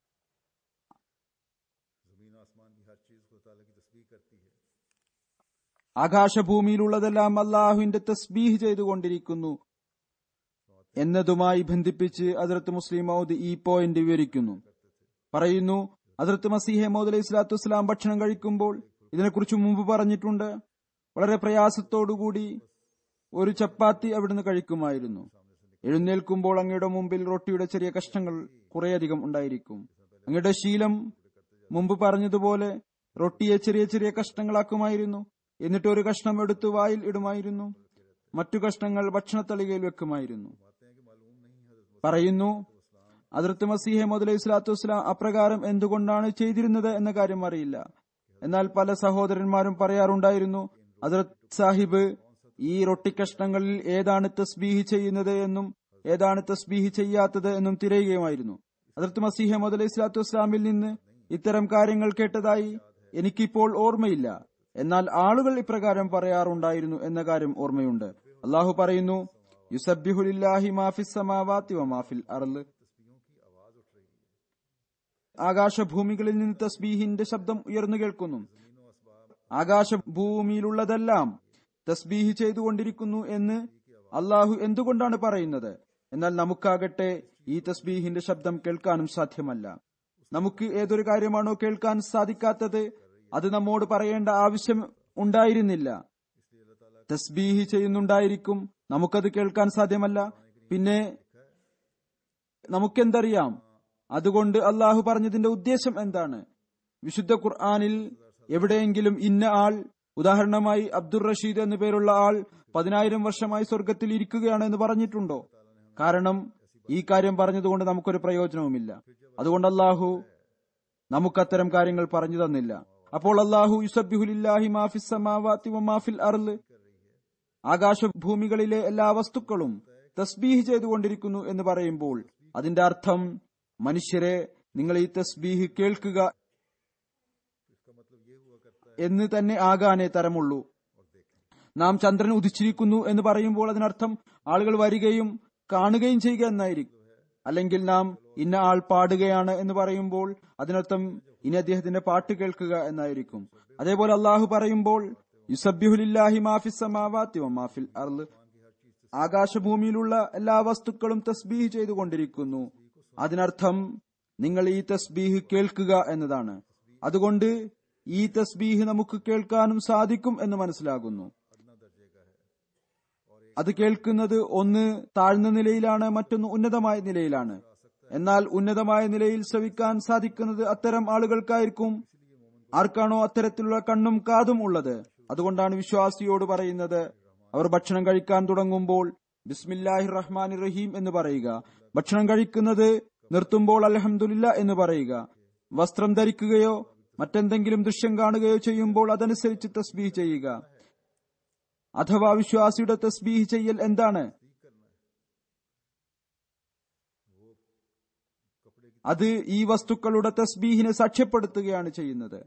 ആകാശഭൂമിയിലുള്ളതെല്ലാം അള്ളാഹുവിന്റെ തസ്ബീഹ് ചെയ്തുകൊണ്ടിരിക്കുന്നു എന്നതുമായി ബന്ധിപ്പിച്ച് അതിർത്ത് മുസ്ലിം മൗദ് ഈ പോയിന്റ് വിവരിക്കുന്നു പറയുന്നു അതിർത്ത് മസീഹെ മൗദ് അലൈഹി സ്വലാത്തു വസ്സലാം ഭക്ഷണം കഴിക്കുമ്പോൾ ഇതിനെക്കുറിച്ച് മുമ്പ് പറഞ്ഞിട്ടുണ്ട് വളരെ പ്രയാസത്തോടുകൂടി ഒരു ചപ്പാത്തി അവിടുന്ന് കഴിക്കുമായിരുന്നു എഴുന്നേൽക്കുമ്പോൾ അങ്ങയുടെ മുമ്പിൽ റൊട്ടിയുടെ ചെറിയ കഷ്ണങ്ങൾ കുറേയധികം ഉണ്ടായിരിക്കും അങ്ങയുടെ ശീലം മുമ്പ് പറഞ്ഞതുപോലെ റൊട്ടിയെ ചെറിയ ചെറിയ കഷ്ണങ്ങളാക്കുമായിരുന്നു എന്നിട്ട് ഒരു കഷ്ണം എടുത്ത് വായിൽ ഇടുമായിരുന്നു മറ്റു കഷ്ണങ്ങൾ ഭക്ഷണത്തളികയിൽ വെക്കുമായിരുന്നു പറയുന്നു അതിർത്ത് മസീഹെ മുതലൈഹി സ്വലാത്തു വസ്സലാം അപ്രകാരം എന്തുകൊണ്ടാണ് ചെയ്തിരുന്നത് എന്ന കാര്യം അറിയില്ല എന്നാൽ പല സഹോദരന്മാരും പറയാറുണ്ടായിരുന്നു അതിർത്ത് സാഹിബ് ഈ റൊട്ടിക്കഷ്ണങ്ങളിൽ ഏതാണ് തസ്ബീഹ് ചെയ്യുന്നത് എന്നും ഏതാണ് തസ്ബീഹ് ചെയ്യാത്തത് എന്നും തിരയുകയുമായിരുന്നു അതിർത്ത് മസീഹ മുതലൈഹി സ്വലാത്തു വസ്സലാമിൽ നിന്ന് ഇത്തരം കാര്യങ്ങൾ കേട്ടതായി എനിക്കിപ്പോൾ ഓർമ്മയില്ല എന്നാൽ ആളുകൾ ഇപ്രകാരം പറയാറുണ്ടായിരുന്നു എന്ന കാര്യം ഓർമ്മയുണ്ട് അള്ളാഹു പറയുന്നു യുസബ്ബിഹുലില്ലാഹി മാഫിസ് സമാവാത്തി വമാഫിൽ അർള് ആകാശഭൂമികളിൽ നിന്ന് തസ്ബീഹിന്റെ ശബ്ദം ഉയർന്നു കേൾക്കുന്നു ആകാശഭൂമിയിലുള്ളതെല്ലാം തസ്ബീഹ് ചെയ്തുകൊണ്ടിരിക്കുന്നു എന്ന് അള്ളാഹു എന്തുകൊണ്ടാണ് പറയുന്നത് എന്നാൽ നമുക്കാകട്ടെ ഈ തസ്ബീഹിന്റെ ശബ്ദം കേൾക്കാനും സാധ്യമല്ല നമുക്ക് ഏതൊരു കാര്യമാണോ കേൾക്കാൻ സാധിക്കാത്തത് അത് നമ്മോട് പറയേണ്ട ആവശ്യം ഉണ്ടായിരുന്നില്ല തസ്ബീഹ് ചെയ്യുന്നുണ്ടായിരിക്കും നമുക്കത് കേൾക്കാൻ സാധ്യമല്ല പിന്നെ നമുക്കെന്തറിയാം അതുകൊണ്ട് അള്ളാഹു പറഞ്ഞതിന്റെ ഉദ്ദേശം എന്താണ് വിശുദ്ധ ഖുർആാനിൽ എവിടെയെങ്കിലും ഇന്ന ആൾ ഉദാഹരണമായി അബ്ദുൾ റഷീദ് എന്നു പേരുള്ള ആൾ പതിനായിരം വർഷമായി സ്വർഗത്തിൽ ഇരിക്കുകയാണ് എന്ന് പറഞ്ഞിട്ടുണ്ടോ കാരണം ഈ കാര്യം പറഞ്ഞതുകൊണ്ട് നമുക്കൊരു പ്രയോജനവുമില്ല അതുകൊണ്ട് അള്ളാഹു നമുക്കത്തരം കാര്യങ്ങൾ പറഞ്ഞു തന്നില്ല അപ്പോൾ അള്ളാഹു യുസബിഹുലില്ലാഹി മാഫിസ് സമാവാത്തി മാഫിൽ അർള് ആകാശഭൂമികളിലെ എല്ലാ വസ്തുക്കളും തസ്ബീഹ് ചെയ്തുകൊണ്ടിരിക്കുന്നു എന്ന് പറയുമ്പോൾ അതിന്റെ അർത്ഥം മനുഷ്യരെ നിങ്ങൾ ഈ തസ്ബീഹ് കേൾക്കുക എന്ന് തന്നെ ആകാനേ തരമുള്ളൂ നാം ചന്ദ്രൻ ഉദിച്ചിരിക്കുന്നു എന്ന് പറയുമ്പോൾ അതിനർത്ഥം ആളുകൾ വരികയും കാണുകയും ചെയ്യുക എന്നായിരിക്കും അല്ലെങ്കിൽ നാം ഇന്ന ആൾ പാടുകയാണ് എന്ന് പറയുമ്പോൾ അതിനർത്ഥം ഇനി അദ്ദേഹത്തിന്റെ പാട്ട് കേൾക്കുക എന്നായിരിക്കും അതേപോലെ അള്ളാഹു പറയുമ്പോൾ യുസബ്യുലില്ലാഹി മാഫിസ് സമാവാത്തി മാഫിൽ അർള് ആകാശഭൂമിയിലുള്ള എല്ലാ വസ്തുക്കളും തസ്ബീഹ് ചെയ്തുകൊണ്ടിരിക്കുന്നു അതിനർത്ഥം നിങ്ങൾ ഈ തസ്ബീഹ് കേൾക്കുക എന്നതാണ് അതുകൊണ്ട് ഈ തസ്ബീഹ് നമുക്ക് കേൾക്കാനും സാധിക്കും എന്ന് മനസ്സിലാകുന്നു അത് കേൾക്കുന്നത് ഒന്ന് താഴ്ന്ന നിലയിലാണ് മറ്റൊന്ന് ഉന്നതമായ നിലയിലാണ് എന്നാൽ ഉന്നതമായ നിലയിൽ ശ്രവിക്കാൻ സാധിക്കുന്നത് അത്തരം ആളുകൾക്കായിരിക്കും ആർക്കാണോ അത്തരത്തിലുള്ള കണ്ണും കാതും ഉള്ളത് അതുകൊണ്ടാണ് വിശ്വാസിയോട് പറയുന്നത് അവർ ഭക്ഷണം കഴിക്കാൻ തുടങ്ങുമ്പോൾ ബിസ്മില്ലാഹി റഹ്മാൻ റഹീം എന്ന് പറയുക ഭക്ഷണം കഴിക്കുന്നത് നിർത്തുമ്പോൾ അലഹമുല്ല എന്ന് പറയുക വസ്ത്രം ധരിക്കുകയോ മറ്റെന്തെങ്കിലും ദൃശ്യം കാണുകയോ ചെയ്യുമ്പോൾ അതനുസരിച്ച് തസ്ബീഹ് ചെയ്യുക അഥവാ വിശ്വാസിയുടെ തസ്ബീഹ് ചെയ്യൽ എന്താണ് അത് ഈ വസ്തുക്കളുടെ തസ്ബീഹിനെ സാക്ഷ്യപ്പെടുത്തുകയാണ് ചെയ്യുന്നത്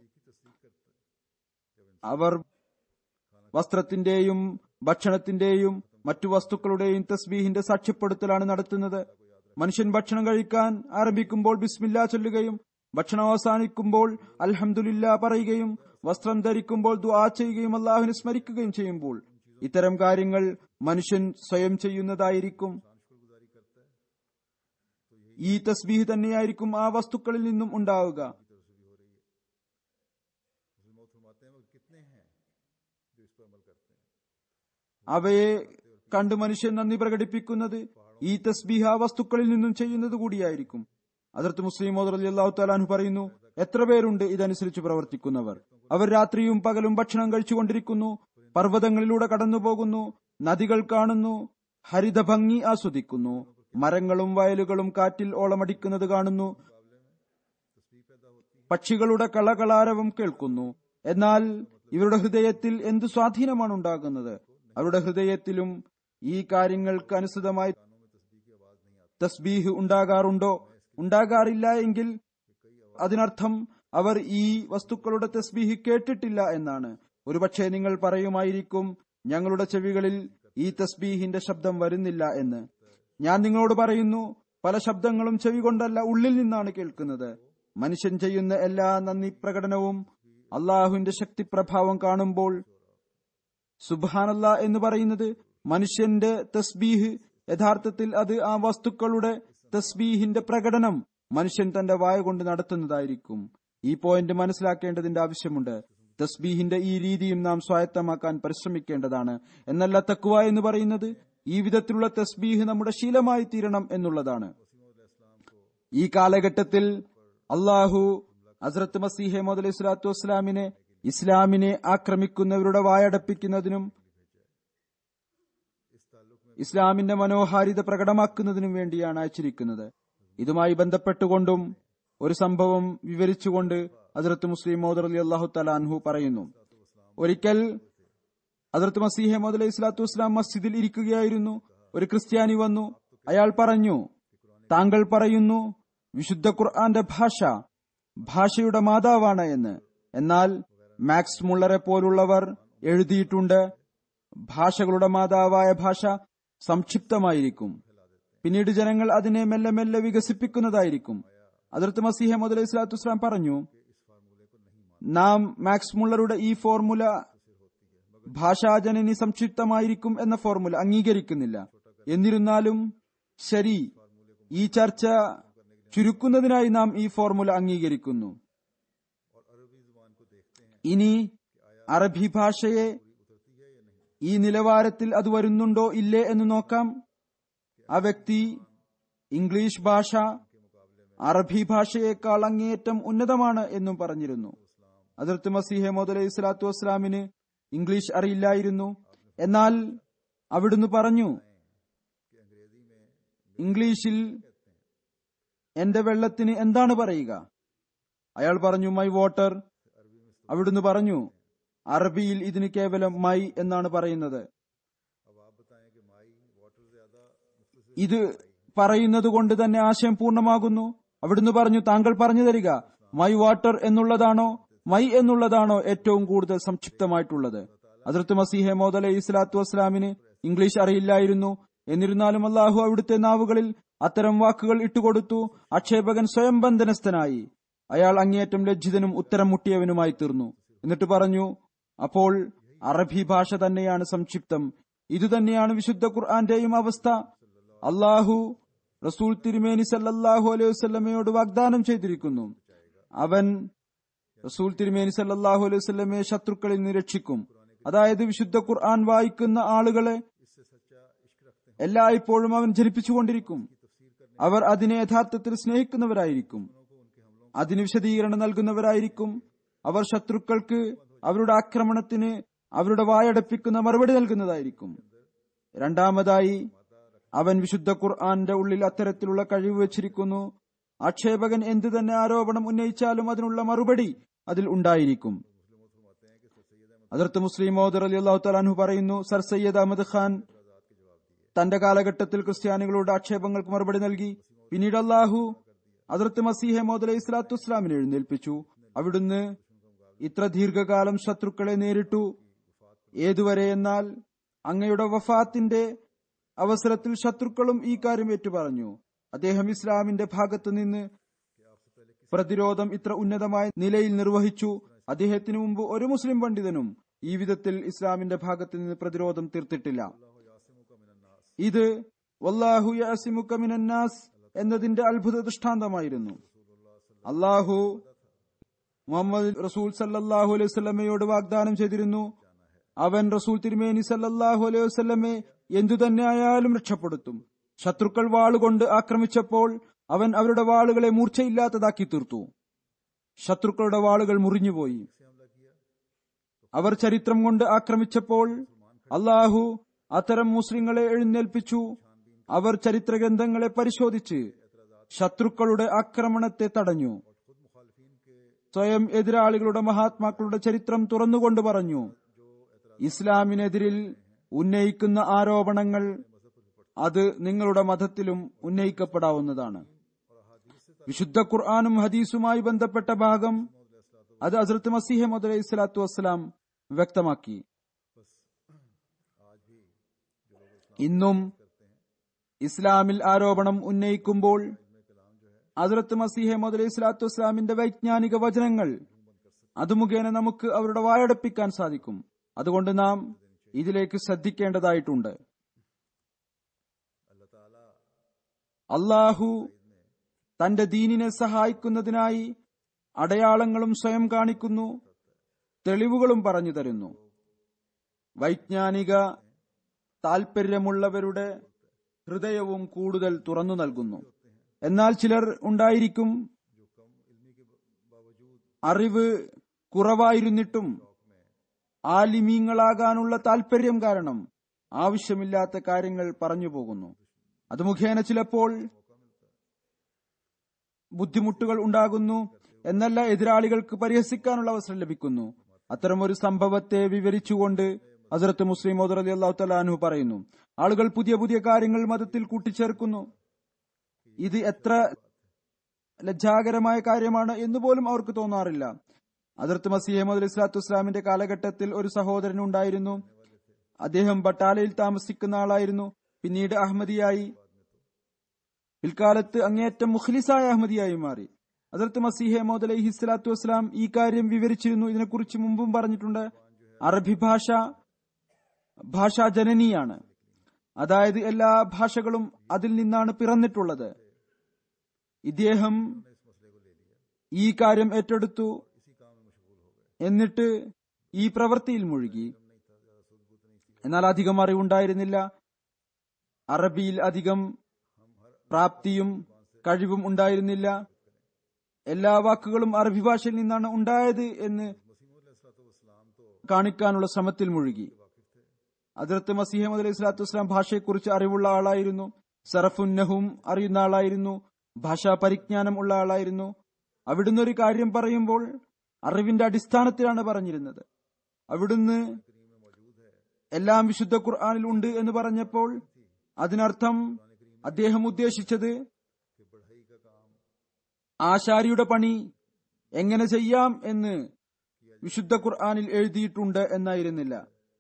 അവർ വസ്ത്രത്തിന്റെയും ഭക്ഷണത്തിന്റെയും മറ്റു വസ്തുക്കളുടെയും തസ്ബീഹിന്റെ സാക്ഷ്യപ്പെടുത്തലാണ് നടത്തുന്നത് മനുഷ്യൻ ഭക്ഷണം കഴിക്കാൻ ആരംഭിക്കുമ്പോൾ ബിസ്മില്ല ചൊല്ലുകയും ഭക്ഷണം അവസാനിക്കുമ്പോൾ അൽഹംദുലില്ല പറയുകയും വസ്ത്രം ധരിക്കുമ്പോൾ ദുആ ചെയ്യുകയും അള്ളാഹുവിനെ സ്മരിക്കുകയും ചെയ്യുമ്പോൾ ഇത്തരം കാര്യങ്ങൾ മനുഷ്യൻ സ്വയം ചെയ്യുന്നതായിരിക്കും ഈ തസ്ബീഹ് തന്നെയായിരിക്കും ആ വസ്തുക്കളിൽ നിന്നും ഉണ്ടാവുക അവയെ കണ്ട് മനുഷ്യൻ നന്ദി പ്രകടിപ്പിക്കുന്നത് ഈ തസ്ബീഹ വസ്തുക്കളിൽ നിന്നും ചെയ്യുന്നത് കൂടിയായിരിക്കും അതിർത്ത് മുസ്ലിം അള്ളാഹു താലാഹു പറയുന്നു എത്ര പേരുണ്ട് ഇതനുസരിച്ച് പ്രവർത്തിക്കുന്നവർ അവർ രാത്രിയും പകലും ഭക്ഷണം കഴിച്ചുകൊണ്ടിരിക്കുന്നു പർവ്വതങ്ങളിലൂടെ കടന്നുപോകുന്നു നദികൾ കാണുന്നു ഹരിത ഭംഗി ആസ്വദിക്കുന്നു മരങ്ങളും വയലുകളും കാറ്റിൽ ഓളമടിക്കുന്നത് കാണുന്നു പക്ഷികളുടെ കളകളാരവം കേൾക്കുന്നു എന്നാൽ ഇവരുടെ ഹൃദയത്തിൽ എന്തു സ്വാധീനമാണ് ഉണ്ടാകുന്നത് അവരുടെ ഹൃദയത്തിലും ഈ കാര്യങ്ങൾക്ക് അനുസൃതമായി തസ്ബീഹ് ഉണ്ടാകാറുണ്ടോ ഉണ്ടാകാറില്ല എങ്കിൽ അതിനർത്ഥം അവർ ഈ വസ്തുക്കളുടെ തസ്ബീഹ് കേട്ടിട്ടില്ല എന്നാണ് ഒരുപക്ഷെ നിങ്ങൾ പറയുമായിരിക്കും ഞങ്ങളുടെ ചെവികളിൽ ഈ തസ്ബീഹിന്റെ ശബ്ദം വരുന്നില്ല എന്ന് ഞാൻ നിങ്ങളോട് പറയുന്നു പല ശബ്ദങ്ങളും ചെവി കൊണ്ടല്ല ഉള്ളിൽ നിന്നാണ് കേൾക്കുന്നത് മനുഷ്യൻ ചെയ്യുന്ന എല്ലാ നന്ദി പ്രകടനവും അള്ളാഹുവിന്റെ ശക്തി പ്രഭാവം കാണുമ്പോൾ സുബാനല്ല എന്ന് പറയുന്നത് മനുഷ്യന്റെ തസ്ബീഹ് യഥാർത്ഥത്തിൽ അത് ആ വസ്തുക്കളുടെ തസ്ബീഹിന്റെ പ്രകടനം മനുഷ്യൻ തന്റെ വായ കൊണ്ട് നടത്തുന്നതായിരിക്കും ഈ പോയിന്റ് മനസ്സിലാക്കേണ്ടതിന്റെ ആവശ്യമുണ്ട് തസ്ബീഹിന്റെ ഈ രീതിയും നാം സ്വായത്തമാക്കാൻ പരിശ്രമിക്കേണ്ടതാണ് എന്നല്ല തക്കുവ എന്ന് പറയുന്നത് ഈ വിധത്തിലുള്ള തസ്ബീഹ് നമ്മുടെ ശീലമായി തീരണം എന്നുള്ളതാണ് ഈ കാലഘട്ടത്തിൽ അള്ളാഹു ഹസ്രത്ത് മസീഹെ മുതൽ ഇസ്ലാത്തു വസ്സലാമിനെ ഇസ്ലാമിനെ ആക്രമിക്കുന്നവരുടെ വായടപ്പിക്കുന്നതിനും ഇസ്ലാമിന്റെ മനോഹാരിത പ്രകടമാക്കുന്നതിനും വേണ്ടിയാണ് അയച്ചിരിക്കുന്നത് ഇതുമായി ബന്ധപ്പെട്ടുകൊണ്ടും ഒരു സംഭവം വിവരിച്ചുകൊണ്ട് അതിർത്ത് മുസ്ലിം മോദർ അലി അള്ളാഹു തലാൻഹു പറയുന്നു ഒരിക്കൽ അതിർത്ത് മസീഹെ മോദ് ഇസ്ലാത്തു വസ്ലാം മസ്ജിദിൽ ഇരിക്കുകയായിരുന്നു ഒരു ക്രിസ്ത്യാനി വന്നു അയാൾ പറഞ്ഞു താങ്കൾ പറയുന്നു വിശുദ്ധ ഖുർആന്റെ ഭാഷ ഭാഷയുടെ മാതാവാണ് എന്ന് എന്നാൽ മാക്സ് മുള്ളറെ പോലുള്ളവർ എഴുതിയിട്ടുണ്ട് ഭാഷകളുടെ മാതാവായ ഭാഷ സംക്ഷിപ്തമായിരിക്കും പിന്നീട് ജനങ്ങൾ അതിനെ മെല്ലെ മെല്ലെ വികസിപ്പിക്കുന്നതായിരിക്കും അതിർത്ത് മസീഹ മുതൽ ഇസ്ലാത്തു ഇസ്ലാം പറഞ്ഞു നാം മാക്സ് മുള്ളറുടെ ഈ ഫോർമുല ഭാഷാജനനി സംക്ഷിപ്തമായിരിക്കും എന്ന ഫോർമുല അംഗീകരിക്കുന്നില്ല എന്നിരുന്നാലും ശരി ഈ ചർച്ച ചുരുക്കുന്നതിനായി നാം ഈ ഫോർമുല അംഗീകരിക്കുന്നു ഇനി അറബി ഭാഷയെ ഈ നിലവാരത്തിൽ അത് വരുന്നുണ്ടോ ഇല്ലേ എന്ന് നോക്കാം ആ വ്യക്തി ഇംഗ്ലീഷ് ഭാഷ അറബി ഭാഷയേക്കാൾ അങ്ങേയറ്റം ഉന്നതമാണ് എന്നും പറഞ്ഞിരുന്നു അതിർത്ത് മസീഹെ മോദ് അലൈഹി സ്വലാത്തു വസ്സലാമിന് ഇംഗ്ലീഷ് അറിയില്ലായിരുന്നു എന്നാൽ അവിടുന്ന് പറഞ്ഞു ഇംഗ്ലീഷിൽ എന്റെ വെള്ളത്തിന് എന്താണ് പറയുക അയാൾ പറഞ്ഞു മൈ വാട്ടർ അവിടുന്ന് പറഞ്ഞു അറബിയിൽ ഇതിന് കേവലം മൈ എന്നാണ് പറയുന്നത് ഇത് പറയുന്നത് കൊണ്ട് തന്നെ ആശയം പൂർണ്ണമാകുന്നു അവിടുന്ന് പറഞ്ഞു താങ്കൾ പറഞ്ഞു തരിക മൈ വാട്ടർ എന്നുള്ളതാണോ മൈ എന്നുള്ളതാണോ ഏറ്റവും കൂടുതൽ സംക്ഷിപ്തമായിട്ടുള്ളത് അതിർത്ത് മസീഹെ മോദ് അലൈഹി സ്വലാത്തു വസ്സലാമിന് ഇംഗ്ലീഷ് അറിയില്ലായിരുന്നു എന്നിരുന്നാലും അള്ളാഹു അവിടുത്തെ നാവുകളിൽ അത്തരം വാക്കുകൾ ഇട്ടുകൊടുത്തു ആക്ഷേപകൻ സ്വയം ബന്ധനസ്ഥനായി അയാൾ അങ്ങേയറ്റം ലജ്ജിതനും ഉത്തരം മുട്ടിയവനുമായി തീർന്നു എന്നിട്ട് പറഞ്ഞു അപ്പോൾ അറബി ഭാഷ തന്നെയാണ് സംക്ഷിപ്തം ഇതുതന്നെയാണ് വിശുദ്ധ ഖുർആന്റെയും അവസ്ഥ അള്ളാഹു റസൂൽ തിരുമേനി സല്ലാഹു അലൈഹി വസ്ലമയോട് വാഗ്ദാനം ചെയ്തിരിക്കുന്നു അവൻ റസൂൽ തിരുമേനി സല്ലാഹു അലൈഹി വസ്ലമയെ ശത്രുക്കളിൽ നിന്ന് രക്ഷിക്കും അതായത് വിശുദ്ധ ഖുർആൻ വായിക്കുന്ന ആളുകളെ എല്ലായ്പ്പോഴും അവൻ ജനിപ്പിച്ചുകൊണ്ടിരിക്കും അവർ അതിനെ യഥാർത്ഥത്തിൽ സ്നേഹിക്കുന്നവരായിരിക്കും അതിന് വിശദീകരണം നൽകുന്നവരായിരിക്കും അവർ ശത്രുക്കൾക്ക് അവരുടെ ആക്രമണത്തിന് അവരുടെ വായടപ്പിക്കുന്ന മറുപടി നൽകുന്നതായിരിക്കും രണ്ടാമതായി അവൻ വിശുദ്ധ ഖുർആന്റെ ഉള്ളിൽ അത്തരത്തിലുള്ള കഴിവ് വെച്ചിരിക്കുന്നു ആക്ഷേപകൻ എന്തു തന്നെ ആരോപണം ഉന്നയിച്ചാലും അതിനുള്ള മറുപടി അതിൽ ഉണ്ടായിരിക്കും അതിർത്ത് മുസ്ലിം മോദർ അലി അള്ളാഹു തലാൻഹു പറയുന്നു സർ സയ്യദ് അഹമ്മദ് ഖാൻ തന്റെ കാലഘട്ടത്തിൽ ക്രിസ്ത്യാനികളുടെ ആക്ഷേപങ്ങൾക്ക് മറുപടി നൽകി പിന്നീട് അള്ളാഹു അതിർത്ത് മസീഹെ മോദ് അലൈഹി സ്വലാത്തു വസ്സലാമിനെ എഴുന്നേൽപ്പിച്ചു അവിടുന്ന് ഇത്ര ദീർഘകാലം ശത്രുക്കളെ നേരിട്ടു ഏതുവരെ എന്നാൽ അങ്ങയുടെ വഫാത്തിന്റെ അവസരത്തിൽ ശത്രുക്കളും ഈ കാര്യം ഏറ്റുപറഞ്ഞു അദ്ദേഹം ഇസ്ലാമിന്റെ ഭാഗത്തു നിന്ന് പ്രതിരോധം ഇത്ര ഉന്നതമായ നിലയിൽ നിർവഹിച്ചു അദ്ദേഹത്തിനു മുമ്പ് ഒരു മുസ്ലിം പണ്ഡിതനും ഈ വിധത്തിൽ ഇസ്ലാമിന്റെ ഭാഗത്ത് നിന്ന് പ്രതിരോധം തീർത്തിട്ടില്ല ഇത് വല്ലാഹു യാസിമുക മിനന്നാസ് എന്നതിന്റെ അത്ഭുത ദൃഷ്ടാന്തമായിരുന്നു അള്ളാഹു മുഹമ്മദ് റസൂൽ സല്ലാഹു അലൈഹി വസല്ലമയോട് വാഗ്ദാനം ചെയ്തിരുന്നു അവൻ റസൂൽ തിരുമേനി സല്ലല്ലാഹു അലൈഹി വസല്ലമെ എന്തു തന്നെ ആയാലും രക്ഷപ്പെടുത്തും ശത്രുക്കൾ വാളുകൊണ്ട് ആക്രമിച്ചപ്പോൾ അവൻ അവരുടെ വാളുകളെ മൂർച്ചയില്ലാത്തതാക്കി തീർത്തു ശത്രുക്കളുടെ വാളുകൾ മുറിഞ്ഞുപോയി അവർ ചരിത്രം കൊണ്ട് ആക്രമിച്ചപ്പോൾ അള്ളാഹു അത്തരം മുസ്ലിങ്ങളെ എഴുന്നേൽപ്പിച്ചു അവർ ചരിത്രഗ്രന്ഥങ്ങളെ പരിശോധിച്ച് ശത്രുക്കളുടെ ആക്രമണത്തെ തടഞ്ഞു സ്വയം എതിരാളികളുടെ മഹാത്മാക്കളുടെ ചരിത്രം തുറന്നുകൊണ്ട് പറഞ്ഞു ഇസ്ലാമിനെതിരിൽ ഉന്നയിക്കുന്ന ആരോപണങ്ങൾ അത് നിങ്ങളുടെ മതത്തിലും ഉന്നയിക്കപ്പെടാവുന്നതാണ് വിശുദ്ധ ഖുർആാനും ഹദീസുമായി ബന്ധപ്പെട്ട ഭാഗം അത് അസരത്ത് മസീഹ് മുദ് അലൈഹി സ്വലാത്തു വസ്സലാം വ്യക്തമാക്കി ഇന്നും ഇസ്ലാമിൽ ആരോപണം ഉന്നയിക്കുമ്പോൾ അസരത്ത് മസീഹ് മുദ് അലൈഹി സ്വലാത്തു വസ്സലാമിന്റെ വൈജ്ഞാനിക വചനങ്ങൾ അത് മുഖേന നമുക്ക് അവരുടെ വായടപ്പിക്കാൻ സാധിക്കും അതുകൊണ്ട് നാം ഇതിലേക്ക് ശ്രദ്ധിക്കേണ്ടതായിട്ടുണ്ട് അള്ളാഹു തന്റെ ദീനിനെ സഹായിക്കുന്നതിനായി അടയാളങ്ങളും സ്വയം കാണിക്കുന്നു തെളിവുകളും പറഞ്ഞു തരുന്നു വൈജ്ഞാനിക താൽപര്യമുള്ളവരുടെ ഹൃദയവും കൂടുതൽ തുറന്നു നൽകുന്നു എന്നാൽ ചിലർ ഉണ്ടായിരിക്കും അറിവ് കുറവായിരുന്നിട്ടും ആലിമീങ്ങളാകാനുള്ള താൽപര്യം കാരണം ആവശ്യമില്ലാത്ത കാര്യങ്ങൾ പറഞ്ഞു പോകുന്നു അത് മുഖേന ചിലപ്പോൾ ബുദ്ധിമുട്ടുകൾ ഉണ്ടാകുന്നു എന്നല്ല എതിരാളികൾക്ക് പരിഹസിക്കാനുള്ള അവസരം ലഭിക്കുന്നു അത്തരമൊരു സംഭവത്തെ വിവരിച്ചുകൊണ്ട് ഹസരത്ത് മുസ്ലിം മോദർ അലി അള്ളാഹു തലാനു പറയുന്നു ആളുകൾ പുതിയ പുതിയ കാര്യങ്ങൾ മതത്തിൽ കൂട്ടിച്ചേർക്കുന്നു ഇത് എത്ര ലജ്ജാകരമായ കാര്യമാണ് എന്ന് പോലും അവർക്ക് തോന്നാറില്ല അതിർത്ത് മസീഹ് അലി ഇസ്ലാത്തു ഇസ്ലാമിന്റെ കാലഘട്ടത്തിൽ ഒരു സഹോദരൻ ഉണ്ടായിരുന്നു അദ്ദേഹം ബട്ടാലയിൽ താമസിക്കുന്ന ആളായിരുന്നു പിന്നീട് അഹമ്മദിയായി പിൽക്കാലത്ത് അങ്ങേയറ്റം മുഖ്ലിസായ അഹമ്മദിയായി മാറി അതിർത്ത് മസീഹെ മോദ് അലൈഹി സ്വലാത്തു വസ്സലാം ഈ കാര്യം വിവരിച്ചിരുന്നു ഇതിനെക്കുറിച്ച് മുമ്പും പറഞ്ഞിട്ടുണ്ട് അറബി ഭാഷ ഭാഷാ ജനനിയാണ് അതായത് എല്ലാ ഭാഷകളും അതിൽ നിന്നാണ് പിറന്നിട്ടുള്ളത് ഇദ്ദേഹം ഈ കാര്യം ഏറ്റെടുത്തു എന്നിട്ട് ഈ പ്രവൃത്തിയിൽ മുഴുകി എന്നാൽ അധികം അറിവുണ്ടായിരുന്നില്ല അറബിയിൽ അധികം പ്രാപ്തിയും കഴിവും ഉണ്ടായിരുന്നില്ല എല്ലാ വാക്കുകളും അറബി ഭാഷയിൽ നിന്നാണ് ഉണ്ടായത് എന്ന് കാണിക്കാനുള്ള ശ്രമത്തിൽ മുഴുകി അതിർത്ത് മസീഹമദ് അലൈഹി സ്വലാത്തു വസ്സലാം ഭാഷയെക്കുറിച്ച് അറിവുള്ള ആളായിരുന്നു സറഫുന്നഹും അറിയുന്ന ആളായിരുന്നു ഭാഷാ പരിജ്ഞാനം ഉള്ള ആളായിരുന്നു അവിടുന്ന് ഒരു കാര്യം പറയുമ്പോൾ അറിവിന്റെ അടിസ്ഥാനത്തിലാണ് പറഞ്ഞിരുന്നത് അവിടുന്ന് എല്ലാം വിശുദ്ധ ഖുർആാനിൽ ഉണ്ട് എന്ന് പറഞ്ഞപ്പോൾ അതിനർത്ഥം അദ്ദേഹം ഉദ്ദേശിച്ചത് ആശാരിയുടെ പണി എങ്ങനെ ചെയ്യാം എന്ന് വിശുദ്ധ ഖുർആാനിൽ എഴുതിയിട്ടുണ്ട് എന്നായിരുന്നില്ല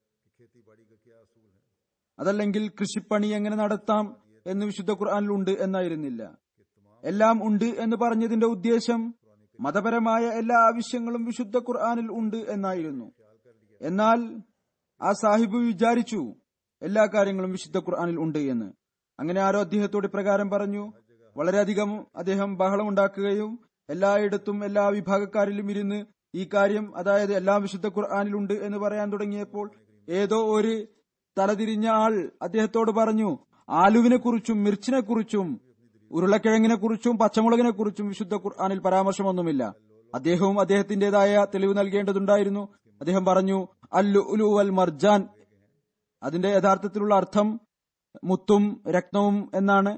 അതല്ലെങ്കിൽ കൃഷിപ്പണി എങ്ങനെ നടത്താം എന്ന് വിശുദ്ധ ഖുർആാനിൽ ഉണ്ട് എന്നായിരുന്നില്ല എല്ലാം ഉണ്ട് എന്ന് പറഞ്ഞതിന്റെ ഉദ്ദേശം മതപരമായ എല്ലാ ആവശ്യങ്ങളും വിശുദ്ധ ഖുർആാനിൽ ഉണ്ട് എന്നായിരുന്നു എന്നാൽ ആ സാഹിബ് വിചാരിച്ചു എല്ലാ കാര്യങ്ങളും വിശുദ്ധ ഖുർആാനിൽ ഉണ്ട് എന്ന് അങ്ങനെ ആരോ അദ്ദേഹത്തോട് ഇപ്രകാരം പറഞ്ഞു വളരെയധികം അദ്ദേഹം ബഹളം ഉണ്ടാക്കുകയും എല്ലായിടത്തും എല്ലാ വിഭാഗക്കാരിലും ഇരുന്ന് ഈ കാര്യം അതായത് എല്ലാം വിശുദ്ധ ഖുർആാനിലുണ്ട് എന്ന് പറയാൻ തുടങ്ങിയപ്പോൾ ഏതോ ഒരു തലതിരിഞ്ഞ ആൾ അദ്ദേഹത്തോട് പറഞ്ഞു ആലുവിനെ കുറിച്ചും മിർച്ചിനെ കുറിച്ചും ഉരുളക്കിഴങ്ങിനെ കുറിച്ചും പച്ചമുളകിനെ കുറിച്ചും വിശുദ്ധ ഖുർആാനിൽ പരാമർശമൊന്നുമില്ല അദ്ദേഹവും അദ്ദേഹത്തിന്റേതായ തെളിവ് നൽകേണ്ടതുണ്ടായിരുന്നു അദ്ദേഹം പറഞ്ഞു അല്ലു ഉലു അൽ മർജാൻ അതിന്റെ യഥാർത്ഥത്തിലുള്ള അർത്ഥം മുത്തും രക്തവും എന്നാണ്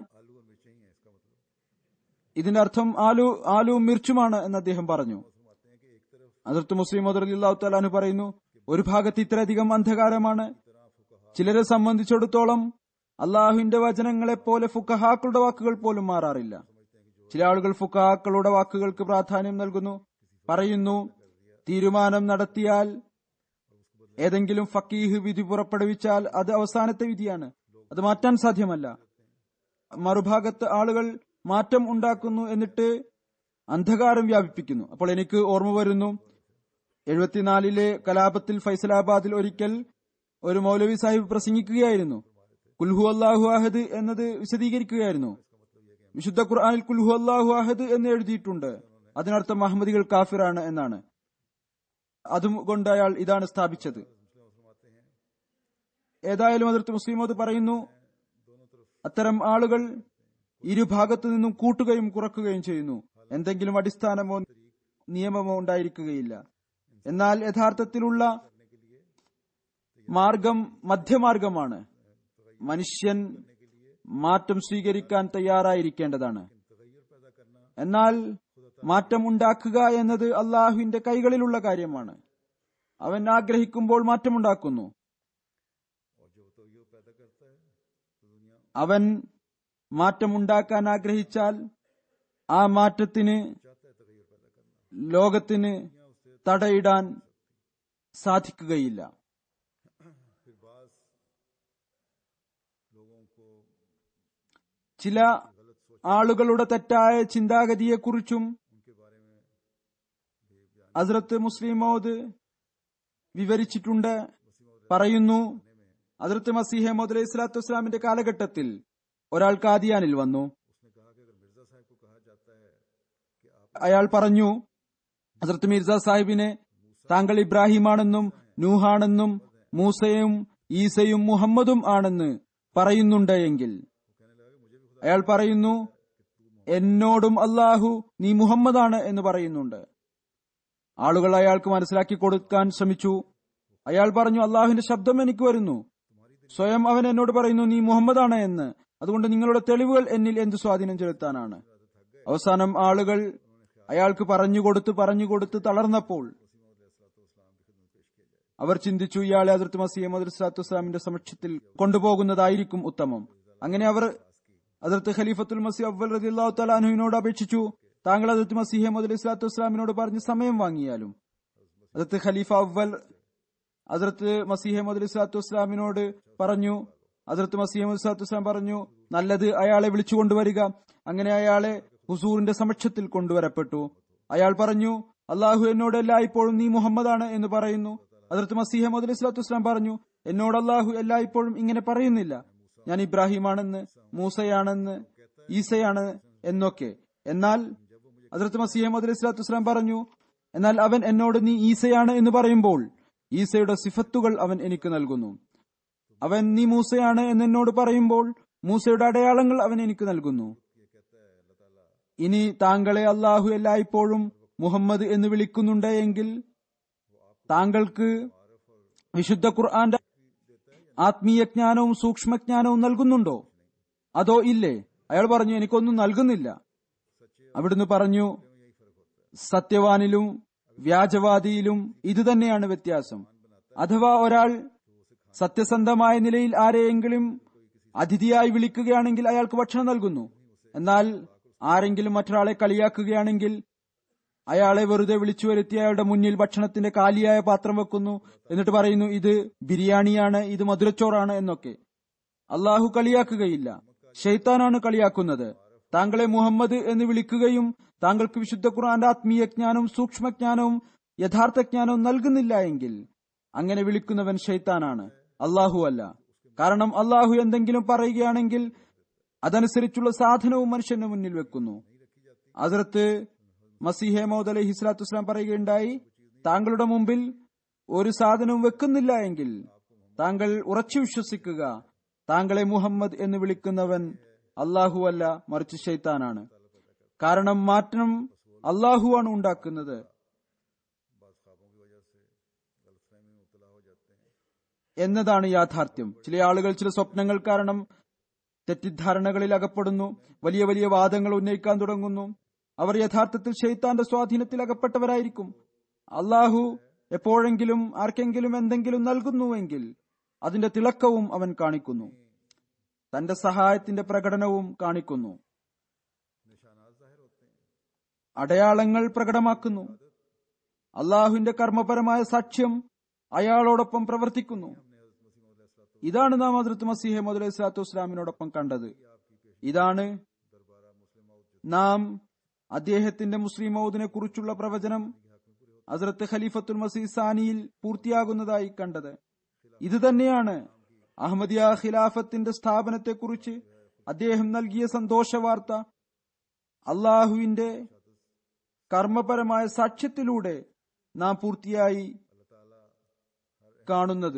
ഇതിന്റെ അർത്ഥം ആലു ആലുവും മിർച്ചുമാണ് എന്ന് അദ്ദേഹം പറഞ്ഞു അതിർത്ത് മുസ്ലിം അള്ളാഹു താലാഹു പറയുന്നു ഒരു ഭാഗത്ത് ഇത്രയധികം അന്ധകാരമാണ് ചിലരെ സംബന്ധിച്ചിടത്തോളം അള്ളാഹുവിന്റെ വചനങ്ങളെ പോലെ ഫുക്കഹാക്കളുടെ വാക്കുകൾ പോലും മാറാറില്ല ചില ആളുകൾ ഫുക്കഹാക്കളുടെ വാക്കുകൾക്ക് പ്രാധാന്യം നൽകുന്നു പറയുന്നു തീരുമാനം നടത്തിയാൽ ഏതെങ്കിലും ഫക്കീഹ് വിധി പുറപ്പെടുവിച്ചാൽ അത് അവസാനത്തെ വിധിയാണ് അത് മാറ്റാൻ സാധ്യമല്ല മറുഭാഗത്ത് ആളുകൾ മാറ്റം ഉണ്ടാക്കുന്നു എന്നിട്ട് അന്ധകാരം വ്യാപിപ്പിക്കുന്നു അപ്പോൾ എനിക്ക് ഓർമ്മ വരുന്നു എഴുപത്തിനാലിലെ കലാപത്തിൽ ഫൈസലാബാദിൽ ഒരിക്കൽ ഒരു മൗലവി സാഹിബ് പ്രസംഗിക്കുകയായിരുന്നു കുൽഹു അള്ളാഹു അഹദ് എന്നത് വിശദീകരിക്കുകയായിരുന്നു വിശുദ്ധ ഖുർആാനിൽ കുൽഹു അള്ളാഹു അഹദ് എന്ന് എഴുതിയിട്ടുണ്ട് അതിനർത്ഥം അഹമ്മദികൾ കാഫിറാണ് എന്നാണ് അതുകൊണ്ട് അയാൾ ഇതാണ് സ്ഥാപിച്ചത് ഏതായാലും അതിർത്ത് മുസ്ലിമോത് പറയുന്നു അത്തരം ആളുകൾ ഇരുഭാഗത്തു നിന്നും കൂട്ടുകയും കുറക്കുകയും ചെയ്യുന്നു എന്തെങ്കിലും അടിസ്ഥാനമോ നിയമമോ ഉണ്ടായിരിക്കുകയില്ല എന്നാൽ യഥാർത്ഥത്തിലുള്ള മാർഗം മധ്യമാർഗമാണ് മനുഷ്യൻ മാറ്റം സ്വീകരിക്കാൻ തയ്യാറായിരിക്കേണ്ടതാണ് എന്നാൽ മാറ്റം ഉണ്ടാക്കുക എന്നത് അള്ളാഹുവിന്റെ കൈകളിലുള്ള കാര്യമാണ് അവൻ ആഗ്രഹിക്കുമ്പോൾ മാറ്റമുണ്ടാക്കുന്നു അവൻ മാറ്റമുണ്ടാക്കാൻ ആഗ്രഹിച്ചാൽ ആ മാറ്റത്തിന് ലോകത്തിന് തടയിടാൻ സാധിക്കുകയില്ല ചില ആളുകളുടെ തെറ്റായ ചിന്താഗതിയെക്കുറിച്ചും ഹസ്രത്ത് മുസ്ലിമോദ് വിവരിച്ചിട്ടുണ്ട് പറയുന്നു ഹസ്രത്ത് മസീഹ് അലൈഹി സ്വലാത്തു വസ്സലാമിന്റെ കാലഘട്ടത്തിൽ ഒരാൾ കാദിയാനിൽ വന്നു അയാൾ പറഞ്ഞു ഹസ്രത്ത് മിർസ സാഹിബിനെ താങ്കൾ ഇബ്രാഹിമാണെന്നും നൂഹാണെന്നും മൂസയും ഈസയും മുഹമ്മദും ആണെന്ന് പറയുന്നുണ്ട് എങ്കിൽ അയാൾ പറയുന്നു എന്നോടും അള്ളാഹു നീ മുഹമ്മദാണ് എന്ന് പറയുന്നുണ്ട് ആളുകൾ അയാൾക്ക് മനസ്സിലാക്കി കൊടുക്കാൻ ശ്രമിച്ചു അയാൾ പറഞ്ഞു അള്ളാഹുവിന്റെ ശബ്ദം എനിക്ക് വരുന്നു സ്വയം അവൻ എന്നോട് പറയുന്നു നീ മുഹമ്മദാണ് എന്ന് അതുകൊണ്ട് നിങ്ങളുടെ തെളിവുകൾ എന്നിൽ എന്ത് സ്വാധീനം ചെലുത്താനാണ് അവസാനം ആളുകൾ അയാൾക്ക് പറഞ്ഞുകൊടുത്ത് പറഞ്ഞുകൊടുത്ത് തളർന്നപ്പോൾ അവർ ചിന്തിച്ചു ഇയാളെ അതിർത്ത് മസീമദ് സ്വലാത്തു വസ്സലാമിന്റെ സമക്ഷത്തിൽ കൊണ്ടുപോകുന്നതായിരിക്കും ഉത്തമം അങ്ങനെ അവർ അതിർത്ത് ഖലീഫത്തുൽ മസീ അവൽ റതി അള്ളാഹു തലാഹുവിനോട് അപേക്ഷിച്ചു താങ്കൾ അതിർത്ത് മസീഹ് അലൈഹി സ്വലാത്തു വസ്സലാമിനോട് പറഞ്ഞ് സമയം വാങ്ങിയാലും അതിർത്ത് ഖലീഫ അവൽ അതിർത്ത് മസീഹ് അലൈഹി സ്വലാത്തു വസ്സലാമിനോട് പറഞ്ഞു അതിർത്ത് മസീഹ് അലൈഹി സ്വലാത്തു വസ്സലാം പറഞ്ഞു നല്ലത് അയാളെ വിളിച്ചു കൊണ്ടുവരിക അങ്ങനെ അയാളെ ഹുസൂറിന്റെ സമക്ഷത്തിൽ കൊണ്ടുവരപ്പെട്ടു അയാൾ പറഞ്ഞു അള്ളാഹു എന്നോട് എല്ലായ്പ്പോഴും നീ മുഹമ്മദാണ് എന്ന് പറയുന്നു അതിർത്ത് മസീഹ് അലൈഹി സ്വലാത്തു വസ്സലാം പറഞ്ഞു എന്നോട് അള്ളാഹു എല്ലായ്പ്പോഴും ഇങ്ങനെ പറയുന്നില്ല ഞാൻ ഇബ്രാഹിമാണെന്ന് മൂസയാണെന്ന് ഈസയാണ് എന്നൊക്കെ എന്നാൽ അതിർത്ത് മസീഹ് അലൈഹി സ്വലാത്തു വസ്സലാം പറഞ്ഞു എന്നാൽ അവൻ എന്നോട് നീ ഈസയാണ് എന്ന് പറയുമ്പോൾ ഈസയുടെ സിഫത്തുകൾ അവൻ എനിക്ക് നൽകുന്നു അവൻ നീ മൂസയാണ് എന്ന് എന്നോട് പറയുമ്പോൾ മൂസയുടെ അടയാളങ്ങൾ അവൻ എനിക്ക് നൽകുന്നു ഇനി താങ്കളെ അള്ളാഹു എല്ലായ്പ്പോഴും മുഹമ്മദ് എന്ന് വിളിക്കുന്നുണ്ട് എങ്കിൽ താങ്കൾക്ക് വിശുദ്ധ ഖുർആന്റെ ആത്മീയ ജ്ഞാനവും സൂക്ഷ്മജ്ഞാനവും നൽകുന്നുണ്ടോ അതോ ഇല്ലേ അയാൾ പറഞ്ഞു എനിക്കൊന്നും നൽകുന്നില്ല അവിടുന്ന് പറഞ്ഞു സത്യവാനിലും വ്യാജവാദിയിലും ഇതുതന്നെയാണ് വ്യത്യാസം അഥവാ ഒരാൾ സത്യസന്ധമായ നിലയിൽ ആരെയെങ്കിലും അതിഥിയായി വിളിക്കുകയാണെങ്കിൽ അയാൾക്ക് ഭക്ഷണം നൽകുന്നു എന്നാൽ ആരെങ്കിലും മറ്റൊരാളെ കളിയാക്കുകയാണെങ്കിൽ അയാളെ വെറുതെ വിളിച്ചു വരുത്തി അയാളുടെ മുന്നിൽ ഭക്ഷണത്തിന്റെ കാലിയായ പാത്രം വെക്കുന്നു എന്നിട്ട് പറയുന്നു ഇത് ബിരിയാണിയാണ് ഇത് മധുരച്ചോറാണ് എന്നൊക്കെ അള്ളാഹു കളിയാക്കുകയില്ല ഷെയ്ത്താനാണ് കളിയാക്കുന്നത് താങ്കളെ മുഹമ്മദ് എന്ന് വിളിക്കുകയും താങ്കൾക്ക് വിശുദ്ധ ഖുർആന്റെ ആത്മീയ ജ്ഞാനവും സൂക്ഷ്മജ്ഞാനവും യഥാർത്ഥ ജ്ഞാനവും നൽകുന്നില്ല എങ്കിൽ അങ്ങനെ വിളിക്കുന്നവൻ ഷെയ്ത്താനാണ് അള്ളാഹു അല്ല കാരണം അള്ളാഹു എന്തെങ്കിലും പറയുകയാണെങ്കിൽ അതനുസരിച്ചുള്ള സാധനവും മനുഷ്യന്റെ മുന്നിൽ വെക്കുന്നു അതിർത്ത് മസിഹെ മൗദ് അലഹി സ്വലാത്തു വസ്സലാം പറയുകയുണ്ടായി താങ്കളുടെ മുമ്പിൽ ഒരു സാധനവും വെക്കുന്നില്ല എങ്കിൽ താങ്കൾ ഉറച്ചു വിശ്വസിക്കുക താങ്കളെ മുഹമ്മദ് എന്ന് വിളിക്കുന്നവൻ അള്ളാഹു അല്ല മറിച്ച് ഷെയ്ത്താനാണ് കാരണം മാറ്റം അള്ളാഹുവാണ് ഉണ്ടാക്കുന്നത് എന്നതാണ് യാഥാർത്ഥ്യം ചില ആളുകൾ ചില സ്വപ്നങ്ങൾ കാരണം തെറ്റിദ്ധാരണകളിൽ അകപ്പെടുന്നു വലിയ വലിയ വാദങ്ങൾ ഉന്നയിക്കാൻ തുടങ്ങുന്നു അവർ യഥാർത്ഥത്തിൽ ഷെയ്ത്താന്റെ സ്വാധീനത്തിൽ അകപ്പെട്ടവരായിരിക്കും അള്ളാഹു എപ്പോഴെങ്കിലും ആർക്കെങ്കിലും എന്തെങ്കിലും നൽകുന്നുവെങ്കിൽ അതിന്റെ തിളക്കവും അവൻ കാണിക്കുന്നു തന്റെ സഹായത്തിന്റെ പ്രകടനവും കാണിക്കുന്നു അടയാളങ്ങൾ പ്രകടമാക്കുന്നു അള്ളാഹുവിന്റെ കർമ്മപരമായ സാക്ഷ്യം അയാളോടൊപ്പം പ്രവർത്തിക്കുന്നു ഇതാണ് നാം ഹദ്രത്ത് മസീഹെ മുതലൈഹി സ്വലാത്തു വസ്സലാമിനോടൊപ്പം കണ്ടത് ഇതാണ് നാം അദ്ദേഹത്തിന്റെ മുസ്ലിം മൗദിനെ കുറിച്ചുള്ള പ്രവചനം ഹസ്രത്ത് ഖലീഫത്തുൽ മസീഹ് സാനിയിൽ പൂർത്തിയാകുന്നതായി കണ്ടത് ഇത് തന്നെയാണ് അഹമ്മദിയ ഖിലാഫത്തിന്റെ സ്ഥാപനത്തെക്കുറിച്ച് അദ്ദേഹം നൽകിയ സന്തോഷ വാർത്ത അള്ളാഹുവിന്റെ കർമ്മപരമായ സാക്ഷ്യത്തിലൂടെ നാം പൂർത്തിയായി കാണുന്നത്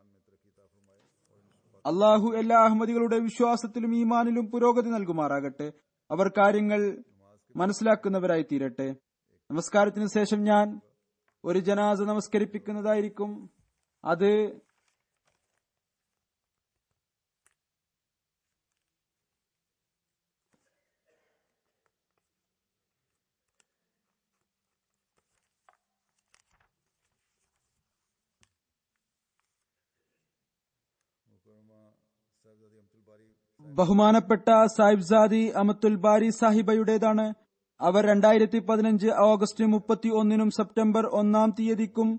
അള്ളാഹു എല്ലാ അഹമ്മദികളുടെ വിശ്വാസത്തിലും ഈമാനിലും പുരോഗതി നൽകുമാറാകട്ടെ അവർ കാര്യങ്ങൾ മനസ്സിലാക്കുന്നവരായി തീരട്ടെ നമസ്കാരത്തിന് ശേഷം ഞാൻ ഒരു ജനാസ നമസ്കരിപ്പിക്കുന്നതായിരിക്കും അത് ബഹുമാനപ്പെട്ട സാഹിബ്സാദി അമത്തുൽ ബാരി സാഹിബയുടേതാണ് അവർ രണ്ടായിരത്തി പതിനഞ്ച് ഓഗസ്റ്റ് മുപ്പത്തി ഒന്നിനും സെപ്റ്റംബർ ഒന്നാം തീയതിക്കും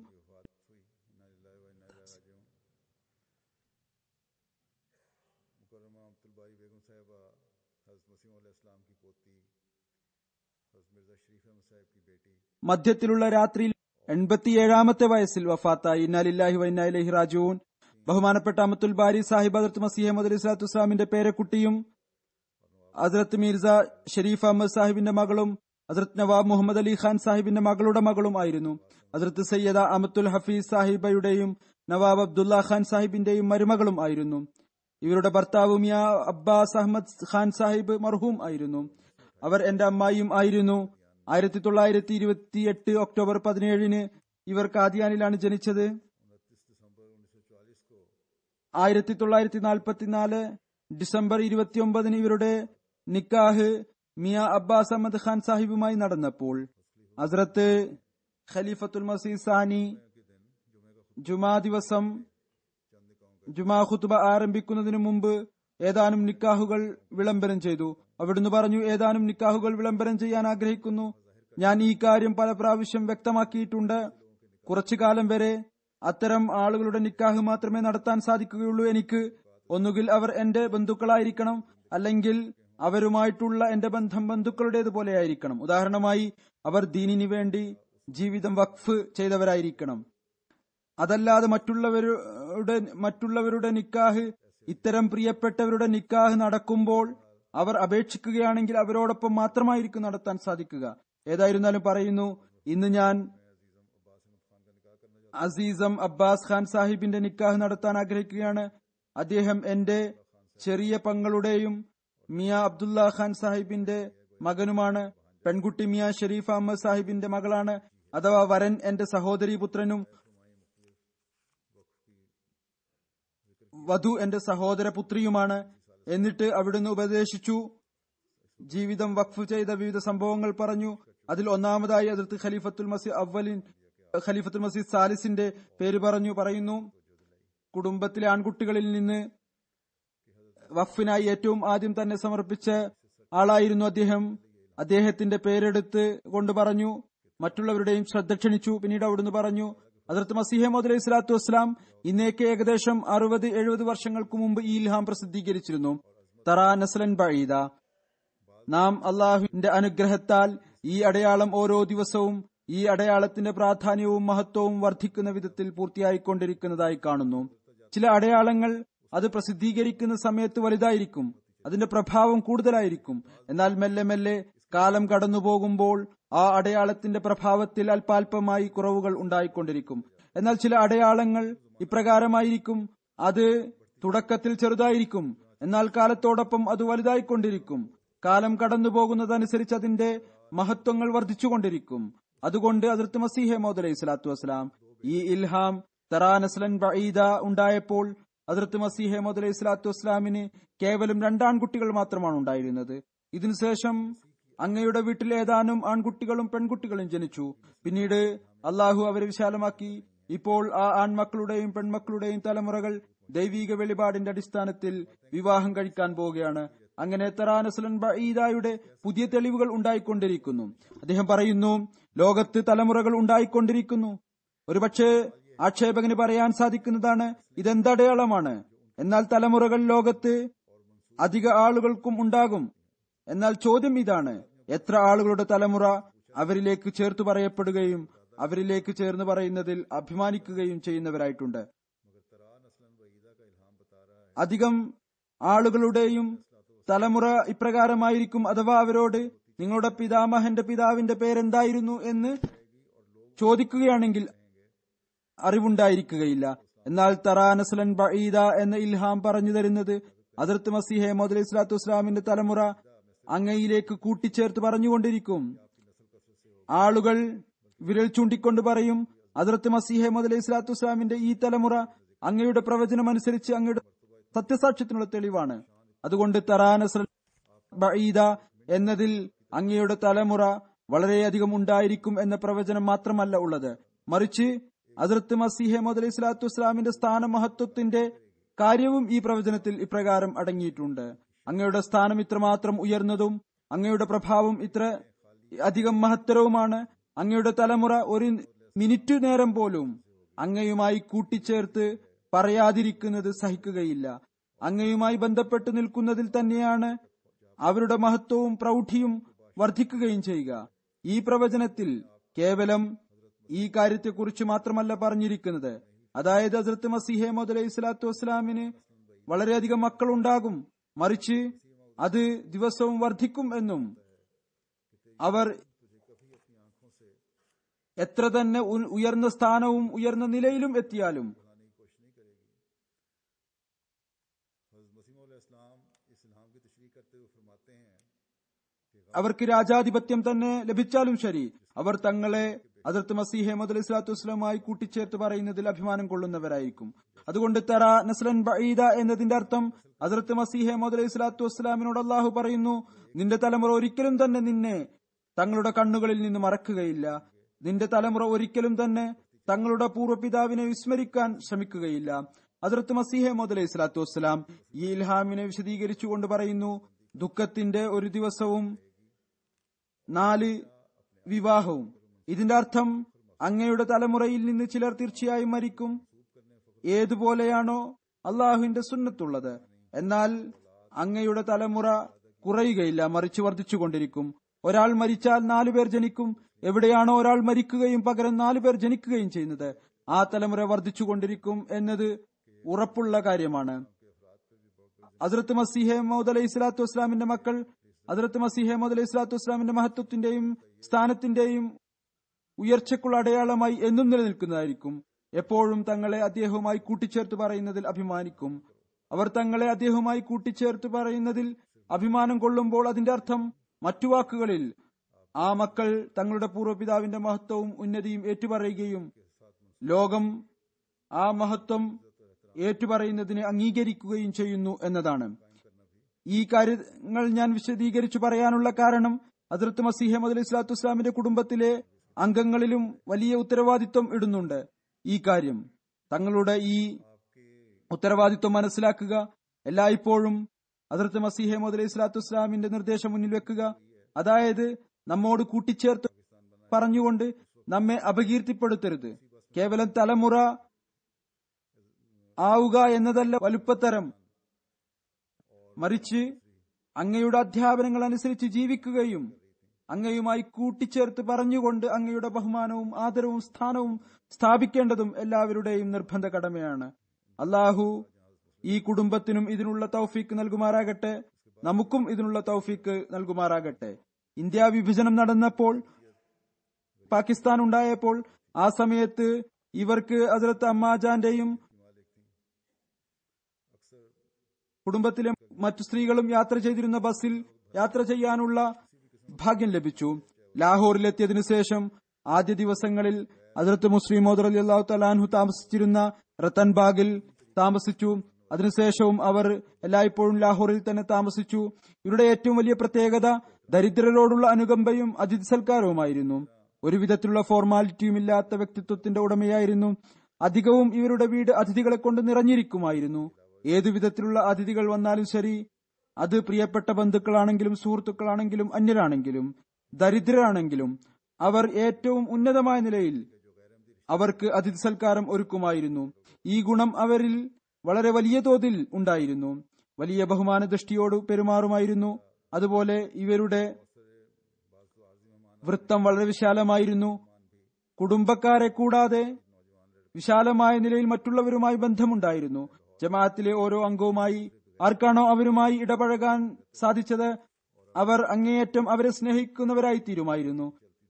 मुकरमा अब्दुलबारी बेगम साहिबा हज़रत मसीम इस्लाम की पोती हज़रत मिर्जा शरीफ अहमद साहब की बेटी മധ്യത്തിലുള്ള രാത്രിയിൽ എൺപത്തിയേഴാമത്തെ വയസ്സിൽ വഫാത്തായി ഇന്നാലില്ലാഹി വൈനാലഹി റാജുവൂൻ ബഹുമാനപ്പെട്ട അമത്തുൽ ബാരി സാഹിബ് ഹജറത്ത് മസീഹ് അഹമ്മദ് അലി സ്വലാത്തു വസ്സലാമിന്റെ പേരക്കുട്ടിയും ഹജറത്ത് മിർസ ഷരീഫ് അഹമ്മദ് സാഹിബിന്റെ മകളും ഹജറത്ത് നവാബ് മുഹമ്മദ് അലി ഖാൻ സാഹിബിന്റെ മകളുടെ മകളും ആയിരുന്നു ഹജറത്ത് സയ്യദ അമത്തുൽ ഹഫീസ് സാഹിബയുടെയും നവാബ് അബ്ദുല്ല ഖാൻ സാഹിബിന്റെയും മരുമകളും ആയിരുന്നു ഇവരുടെ ഭർത്താവ് മിയ അബ്ബാസ് അഹമ്മദ് ഖാൻ സാഹിബ് മർഹൂം ആയിരുന്നു അവർ എന്റെ അമ്മായിയും ആയിരുന്നു ആയിരത്തി തൊള്ളായിരത്തി ഇരുപത്തി എട്ട് ഒക്ടോബർ പതിനേഴിന് ഇവർ കാദിയാനിലാണ് ജനിച്ചത് ആയിരത്തി തൊള്ളായിരത്തി നാൽപ്പത്തിനാല് ഡിസംബർ ഇരുപത്തിയൊമ്പതിന് ഇവരുടെ നിക്കാഹ് മിയ അബ്ബാസ് അഹമ്മദ് ഖാൻ സാഹിബുമായി നടന്നപ്പോൾ ഹസ്രത്ത് ഖലീഫത്തുൽ മസീദ് സാനി ജുമാ ദിവസം ജുമാ ഖുത്ബ ആരംഭിക്കുന്നതിന് മുമ്പ് ഏതാനും നിക്കാഹുകൾ വിളംബരം ചെയ്തു അവിടുന്ന് പറഞ്ഞു ഏതാനും നിക്കാഹുകൾ വിളംബരം ചെയ്യാൻ ആഗ്രഹിക്കുന്നു ഞാൻ ഈ കാര്യം പല പ്രാവശ്യം വ്യക്തമാക്കിയിട്ടുണ്ട് കുറച്ചു കാലം വരെ അത്തരം ആളുകളുടെ നിക്കാഹ് മാത്രമേ നടത്താൻ സാധിക്കുകയുള്ളൂ എനിക്ക് ഒന്നുകിൽ അവർ എന്റെ ബന്ധുക്കളായിരിക്കണം അല്ലെങ്കിൽ അവരുമായിട്ടുള്ള എന്റെ ബന്ധം ബന്ധുക്കളുടേതുപോലെയായിരിക്കണം ഉദാഹരണമായി അവർ ദീനിനു വേണ്ടി ജീവിതം വഖഫ് ചെയ്തവരായിരിക്കണം അതല്ലാതെ മറ്റുള്ളവരുടെ മറ്റുള്ളവരുടെ നിക്കാഹ് ഇത്തരം പ്രിയപ്പെട്ടവരുടെ നിക്കാഹ് നടക്കുമ്പോൾ അവർ അപേക്ഷിക്കുകയാണെങ്കിൽ അവരോടൊപ്പം മാത്രമായിരിക്കും നടത്താൻ സാധിക്കുക ഏതായിരുന്നാലും പറയുന്നു ഇന്ന് ഞാൻ അസീസം അബ്ബാസ് ഖാൻ സാഹിബിന്റെ നിക്കാഹ് നടത്താൻ ആഗ്രഹിക്കുകയാണ് അദ്ദേഹം എന്റെ ചെറിയ പങ്ങളുടെയും മിയ അബ്ദുല്ല ഖാൻ സാഹിബിന്റെ മകനുമാണ് പെൺകുട്ടി മിയ ഷെരീഫ് അഹമ്മദ് സാഹിബിന്റെ മകളാണ് അഥവാ വരൻ എന്റെ സഹോദരി പുത്രനും വധു എന്റെ സഹോദര പുത്രിയുമാണ് എന്നിട്ട് അവിടുന്ന് ഉപദേശിച്ചു ജീവിതം വഖഫ് ചെയ്ത വിവിധ സംഭവങ്ങൾ പറഞ്ഞു അതിൽ ഒന്നാമതായി അതിർത്ത് ഖലീഫത്തുൽ മസീദ് അവലിൻ ഖലീഫത്തുൽ മസീദ് സാലിസിന്റെ പേര് പറഞ്ഞു പറയുന്നു കുടുംബത്തിലെ ആൺകുട്ടികളിൽ നിന്ന് വഖഫിനായി ഏറ്റവും ആദ്യം തന്നെ സമർപ്പിച്ച ആളായിരുന്നു അദ്ദേഹം അദ്ദേഹത്തിന്റെ പേരെടുത്ത് കൊണ്ട് പറഞ്ഞു മറ്റുള്ളവരുടെയും ശ്രദ്ധ ക്ഷണിച്ചു പിന്നീട് അവിടുന്ന് പറഞ്ഞു അതിർത്ത് മസീഹ മോദ് അലൈഹി സ്വലാത്തു വസ്സലാം ഇന്നേക്ക് ഏകദേശം അറുപത് എഴുപത് വർഷങ്ങൾക്ക് മുമ്പ് ഈ ഇൽഹാം പ്രസിദ്ധീകരിച്ചിരുന്നു തറാ നസ്ലൻ ബഴീദ നാം അള്ളാഹുവിന്റെ അനുഗ്രഹത്താൽ ഈ അടയാളം ഓരോ ദിവസവും ഈ അടയാളത്തിന്റെ പ്രാധാന്യവും മഹത്വവും വർദ്ധിക്കുന്ന വിധത്തിൽ പൂർത്തിയായിക്കൊണ്ടിരിക്കുന്നതായി കാണുന്നു ചില അടയാളങ്ങൾ അത് പ്രസിദ്ധീകരിക്കുന്ന സമയത്ത് വലുതായിരിക്കും അതിന്റെ പ്രഭാവം കൂടുതലായിരിക്കും എന്നാൽ മെല്ലെ മെല്ലെ കാലം കടന്നു പോകുമ്പോൾ ആ അടയാളത്തിന്റെ പ്രഭാവത്തിൽ അല്പാൽപമായി കുറവുകൾ ഉണ്ടായിക്കൊണ്ടിരിക്കും എന്നാൽ ചില അടയാളങ്ങൾ ഇപ്രകാരമായിരിക്കും അത് തുടക്കത്തിൽ ചെറുതായിരിക്കും എന്നാൽ കാലത്തോടൊപ്പം അത് വലുതായിക്കൊണ്ടിരിക്കും കാലം കടന്നു പോകുന്നതനുസരിച്ച് അതിന്റെ മഹത്വങ്ങൾ വർദ്ധിച്ചുകൊണ്ടിരിക്കും അതുകൊണ്ട് അതിർത്ത് മസീഹെ മോദ് അലൈഹി സ്വലാത്തു വസ്സലാം ഈ ഇൽഹാം തറാ നസ്ലൻ ബഈദ ഉണ്ടായപ്പോൾ അതിർത്ത് മസീഹെ മോദ് അലൈഹി സ്വലാത്തു വസ്സലാമിന് കേവലം രണ്ടാൺകുട്ടികൾ മാത്രമാണ് ഉണ്ടായിരുന്നത് ഇതിനുശേഷം അങ്ങയുടെ വീട്ടിൽ ഏതാനും ആൺകുട്ടികളും പെൺകുട്ടികളും ജനിച്ചു പിന്നീട് അള്ളാഹു അവരെ വിശാലമാക്കി ഇപ്പോൾ ആ ആൺമക്കളുടെയും പെൺമക്കളുടെയും തലമുറകൾ ദൈവീക വെളിപാടിന്റെ അടിസ്ഥാനത്തിൽ വിവാഹം കഴിക്കാൻ പോവുകയാണ് അങ്ങനെ തറാനസുലൻ ബഈദായുടെ പുതിയ തെളിവുകൾ ഉണ്ടായിക്കൊണ്ടിരിക്കുന്നു അദ്ദേഹം പറയുന്നു ലോകത്ത് തലമുറകൾ ഉണ്ടായിക്കൊണ്ടിരിക്കുന്നു ഒരുപക്ഷെ ആക്ഷേപകന് പറയാൻ സാധിക്കുന്നതാണ് ഇതെന്തടയാളമാണ് എന്നാൽ തലമുറകൾ ലോകത്ത് അധിക ആളുകൾക്കും ഉണ്ടാകും എന്നാൽ ചോദ്യം ഇതാണ് എത്ര ആളുകളുടെ തലമുറ അവരിലേക്ക് ചേർത്ത് പറയപ്പെടുകയും അവരിലേക്ക് ചേർന്ന് പറയുന്നതിൽ അഭിമാനിക്കുകയും ചെയ്യുന്നവരായിട്ടുണ്ട് അധികം ആളുകളുടെയും തലമുറ ഇപ്രകാരമായിരിക്കും അഥവാ അവരോട് നിങ്ങളുടെ പിതാമഹന്റെ പിതാവിന്റെ പേരെന്തായിരുന്നു എന്ന് ചോദിക്കുകയാണെങ്കിൽ അറിവുണ്ടായിരിക്കുകയില്ല എന്നാൽ തറാനസ്ലൻ ബഈദ എന്ന ഇൽഹാം പറഞ്ഞു തരുന്നത് അതിർത്ത് മസീഹെ മോദ് ഇസ്ലാത്തു വസ്ലാമിന്റെ തലമുറ അങ്ങയിലേക്ക് കൂട്ടിച്ചേർത്ത് പറഞ്ഞുകൊണ്ടിരിക്കും ആളുകൾ വിരൽ ചൂണ്ടിക്കൊണ്ട് പറയും അതിർത്ത് മസീഹെ മോദ് ഇസ്ലാത്തു വസ്ലാമിന്റെ ഈ തലമുറ അങ്ങയുടെ പ്രവചനം അനുസരിച്ച് അങ്ങയുടെ സത്യസാക്ഷ്യത്തിനുള്ള തെളിവാണ് അതുകൊണ്ട് തറാനസ്ലൻ ബഈദ എന്നതിൽ അങ്ങയുടെ തലമുറ വളരെയധികം ഉണ്ടായിരിക്കും എന്ന പ്രവചനം മാത്രമല്ല ഉള്ളത് മറിച്ച് അതിർത്ത് മസീഹെ മുതൽ ഇസ്ലാത്തു ഇസ്ലാമിന്റെ സ്ഥാന മഹത്വത്തിന്റെ കാര്യവും ഈ പ്രവചനത്തിൽ ഇപ്രകാരം അടങ്ങിയിട്ടുണ്ട് അങ്ങയുടെ സ്ഥാനം ഇത്രമാത്രം ഉയർന്നതും അങ്ങയുടെ പ്രഭാവം ഇത്ര അധികം മഹത്തരവുമാണ് അങ്ങയുടെ തലമുറ ഒരു മിനിറ്റു നേരം പോലും അങ്ങയുമായി കൂട്ടിച്ചേർത്ത് പറയാതിരിക്കുന്നത് സഹിക്കുകയില്ല അങ്ങയുമായി ബന്ധപ്പെട്ട് നിൽക്കുന്നതിൽ തന്നെയാണ് അവരുടെ മഹത്വവും പ്രൗഢിയും വർദ്ധിക്കുകയും ചെയ്യുക ഈ പ്രവചനത്തിൽ കേവലം ഈ കാര്യത്തെക്കുറിച്ച് മാത്രമല്ല പറഞ്ഞിരിക്കുന്നത് അതായത് ഹസ്രത്ത് മസിഹെ മുതലേ ഇസ്ലാത്തു വസ്സലാമിന് വളരെയധികം മക്കളുണ്ടാകും മറിച്ച് അത് ദിവസവും വർദ്ധിക്കും എന്നും അവർ എത്ര തന്നെ ഉ- ഉയർന്ന സ്ഥാനവും ഉയർന്ന നിലയിലും എത്തിയാലും അവർക്ക് രാജാധിപത്യം തന്നെ ലഭിച്ചാലും ശരി അവർ തങ്ങളെ അതിർത്ത് മസീഹെ മുതൽ ഇസ്ലാത്തു വസ്ലമായി കൂട്ടിച്ചേർത്ത് പറയുന്നതിൽ അഭിമാനം കൊള്ളുന്നവരായിരിക്കും അതുകൊണ്ട് തറ നസ്ലൻ ബഈദ എന്നതിന്റെ അർത്ഥം അതിർത്ത് മസീഹെ മുതൽ ഇസ്ലാത്തു വസ്സലാമിനോട് അള്ളാഹു പറയുന്നു നിന്റെ തലമുറ ഒരിക്കലും തന്നെ നിന്നെ തങ്ങളുടെ കണ്ണുകളിൽ നിന്ന് മറക്കുകയില്ല നിന്റെ തലമുറ ഒരിക്കലും തന്നെ തങ്ങളുടെ പൂർവ്വപിതാവിനെ വിസ്മരിക്കാൻ ശ്രമിക്കുകയില്ല അതിർത്ത് മസീഹെ മുതൽ ഇസ്ലാത്തു വസ്സലാം ഈ ഇൽഹാമിനെ വിശദീകരിച്ചുകൊണ്ട് പറയുന്നു ദുഃഖത്തിന്റെ ഒരു ദിവസവും നാല് വിവാഹവും ഇതിന്റെ അർത്ഥം അങ്ങയുടെ തലമുറയിൽ നിന്ന് ചിലർ തീർച്ചയായും മരിക്കും ഏതുപോലെയാണോ അള്ളാഹുവിന്റെ സുന്നത്തുള്ളത് എന്നാൽ അങ്ങയുടെ തലമുറ കുറയുകയില്ല മറിച്ച് വർദ്ധിച്ചുകൊണ്ടിരിക്കും ഒരാൾ മരിച്ചാൽ നാലുപേർ ജനിക്കും എവിടെയാണോ ഒരാൾ മരിക്കുകയും പകരം നാലുപേർ ജനിക്കുകയും ചെയ്യുന്നത് ആ തലമുറ വർദ്ധിച്ചുകൊണ്ടിരിക്കും എന്നത് ഉറപ്പുള്ള കാര്യമാണ് ഹസ്രത്ത് മസീഹെ മൗദ് അലൈഹി സ്വലാത്തു വസ്സലാമിന്റെ മക്കൾ ഹസ്രത്ത് മസീഹെ മൗദ് അലൈഹി സ്വലാത്തു വസ്സലാമിന്റെ മഹത്വത്തിന്റെയും സ്ഥാനത്തിന്റെയും ഉയർച്ചയ്ക്കുള്ള അടയാളമായി എന്നും നിലനിൽക്കുന്നതായിരിക്കും എപ്പോഴും തങ്ങളെ അദ്ദേഹവുമായി കൂട്ടിച്ചേർത്ത് പറയുന്നതിൽ അഭിമാനിക്കും അവർ തങ്ങളെ അദ്ദേഹവുമായി കൂട്ടിച്ചേർത്ത് പറയുന്നതിൽ അഭിമാനം കൊള്ളുമ്പോൾ അതിന്റെ അർത്ഥം മറ്റു വാക്കുകളിൽ ആ മക്കൾ തങ്ങളുടെ പൂർവ്വപിതാവിന്റെ മഹത്വവും ഉന്നതിയും ഏറ്റുപറയുകയും ലോകം ആ മഹത്വം ഏറ്റുപറയുന്നതിനെ അംഗീകരിക്കുകയും ചെയ്യുന്നു എന്നതാണ് ഈ കാര്യങ്ങൾ ഞാൻ വിശദീകരിച്ചു പറയാനുള്ള കാരണം അതിർത്ത് മസീഹ മദ് ഇസ്ലാത്തു ഇസ്ലാമിന്റെ കുടുംബത്തിലെ അംഗങ്ങളിലും വലിയ ഉത്തരവാദിത്വം ഇടുന്നുണ്ട് ഈ കാര്യം തങ്ങളുടെ ഈ ഉത്തരവാദിത്വം മനസ്സിലാക്കുക എല്ലായ്പ്പോഴും അതിർത്ത് മസീഹ മദ് ഇസ്ലാത്തു ഇസ്ലാമിന്റെ നിർദ്ദേശം മുന്നിൽ വെക്കുക അതായത് നമ്മോട് കൂട്ടിച്ചേർത്ത് പറഞ്ഞുകൊണ്ട് നമ്മെ അപകീർത്തിപ്പെടുത്തരുത് കേവലം തലമുറ ആവുക എന്നതല്ല വലുപ്പത്തരം മറിച്ച് അങ്ങയുടെ അധ്യാപനങ്ങൾ അനുസരിച്ച് ജീവിക്കുകയും അങ്ങയുമായി കൂട്ടിച്ചേർത്ത് പറഞ്ഞുകൊണ്ട് അങ്ങയുടെ ബഹുമാനവും ആദരവും സ്ഥാനവും സ്ഥാപിക്കേണ്ടതും എല്ലാവരുടെയും നിർബന്ധ കടമയാണ് അള്ളാഹു ഈ കുടുംബത്തിനും ഇതിനുള്ള തൗഫീക്ക് നൽകുമാറാകട്ടെ നമുക്കും ഇതിനുള്ള തൗഫീക്ക് നൽകുമാറാകട്ടെ ഇന്ത്യ വിഭജനം നടന്നപ്പോൾ പാകിസ്ഥാൻ ഉണ്ടായപ്പോൾ ആ സമയത്ത് ഇവർക്ക് അതിർത്ത് അമ്മാജാന്റെയും കുടുംബത്തിലെ മറ്റു സ്ത്രീകളും യാത്ര ചെയ്തിരുന്ന ബസ്സിൽ യാത്ര ചെയ്യാനുള്ള ഭാഗ്യം ലഭിച്ചു ലാഹോറിലെത്തിയതിനു ശേഷം ആദ്യ ദിവസങ്ങളിൽ അതിർത്ത് മുസ്ലിം മോദർ അലി അള്ളാഹു തലാൻഹു താമസിച്ചിരുന്ന റത്തൻബാഗിൽ താമസിച്ചു അതിനുശേഷവും അവർ എല്ലായ്പ്പോഴും ലാഹോറിൽ തന്നെ താമസിച്ചു ഇവരുടെ ഏറ്റവും വലിയ പ്രത്യേകത ദരിദ്രരോടുള്ള അനുകമ്പയും അതിഥി സൽക്കാരവുമായിരുന്നു ഒരു വിധത്തിലുള്ള ഫോർമാലിറ്റിയും ഇല്ലാത്ത വ്യക്തിത്വത്തിന്റെ ഉടമയായിരുന്നു അധികവും ഇവരുടെ വീട് അതിഥികളെ കൊണ്ട് നിറഞ്ഞിരിക്കുമായിരുന്നു ഏതു വിധത്തിലുള്ള അതിഥികൾ വന്നാലും ശരി അത് പ്രിയപ്പെട്ട ബന്ധുക്കളാണെങ്കിലും സുഹൃത്തുക്കളാണെങ്കിലും അന്യരാണെങ്കിലും ദരിദ്രരാണെങ്കിലും അവർ ഏറ്റവും ഉന്നതമായ നിലയിൽ അവർക്ക് അതിഥി സൽക്കാരം ഒരുക്കുമായിരുന്നു ഈ ഗുണം അവരിൽ വളരെ വലിയ തോതിൽ ഉണ്ടായിരുന്നു വലിയ ബഹുമാന ദൃഷ്ടിയോട് പെരുമാറുമായിരുന്നു അതുപോലെ ഇവരുടെ വൃത്തം വളരെ വിശാലമായിരുന്നു കുടുംബക്കാരെ കൂടാതെ വിശാലമായ നിലയിൽ മറ്റുള്ളവരുമായി ബന്ധമുണ്ടായിരുന്നു ജമാഅത്തിലെ ഓരോ അംഗവുമായി ആർക്കാണോ അവരുമായി ഇടപഴകാൻ സാധിച്ചത് അവർ അങ്ങേയറ്റം അവരെ സ്നേഹിക്കുന്നവരായി തീരുമായിരുന്നു